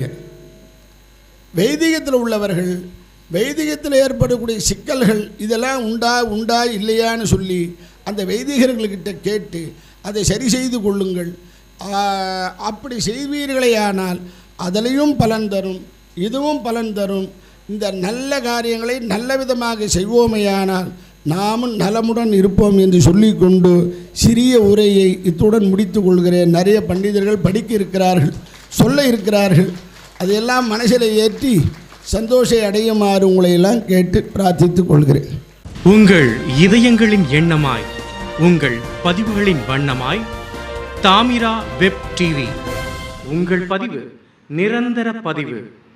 S2: வைதிகத்தில் உள்ளவர்கள் வைதிகத்தில் ஏற்படக்கூடிய சிக்கல்கள் இதெல்லாம் உண்டா உண்டா இல்லையான்னு சொல்லி அந்த வைதிகர்கள்கிட்ட கேட்டு அதை சரி செய்து கொள்ளுங்கள் ஆ, அப்படி செய்வீர்களேயானால் அதிலையும் பலன் தரும் இதுவும் பலன் தரும் இந்த நல்ல காரியங்களை நல்ல விதமாக செய்வோமேயானால் நாமும் நலமுடன் இருப்போம் என்று சொல்லிக்கொண்டு சிறிய உரையை இத்துடன் முடித்து கொள்கிறேன் நிறைய பண்டிதர்கள் படிக்க இருக்கிறார்கள் சொல்ல இருக்கிறார்கள் அதையெல்லாம் மனசில் ஏற்றி சந்தோஷை அடையுமாறு உங்களை எல்லாம் கேட்டு பிரார்த்தித்துக் கொள்கிறேன்
S3: உங்கள் இதயங்களின் எண்ணமாய் உங்கள் பதிவுகளின் வண்ணமாய் தாமிரா வெப் டிவி உங்கள் பதிவு நிரந்தர பதிவு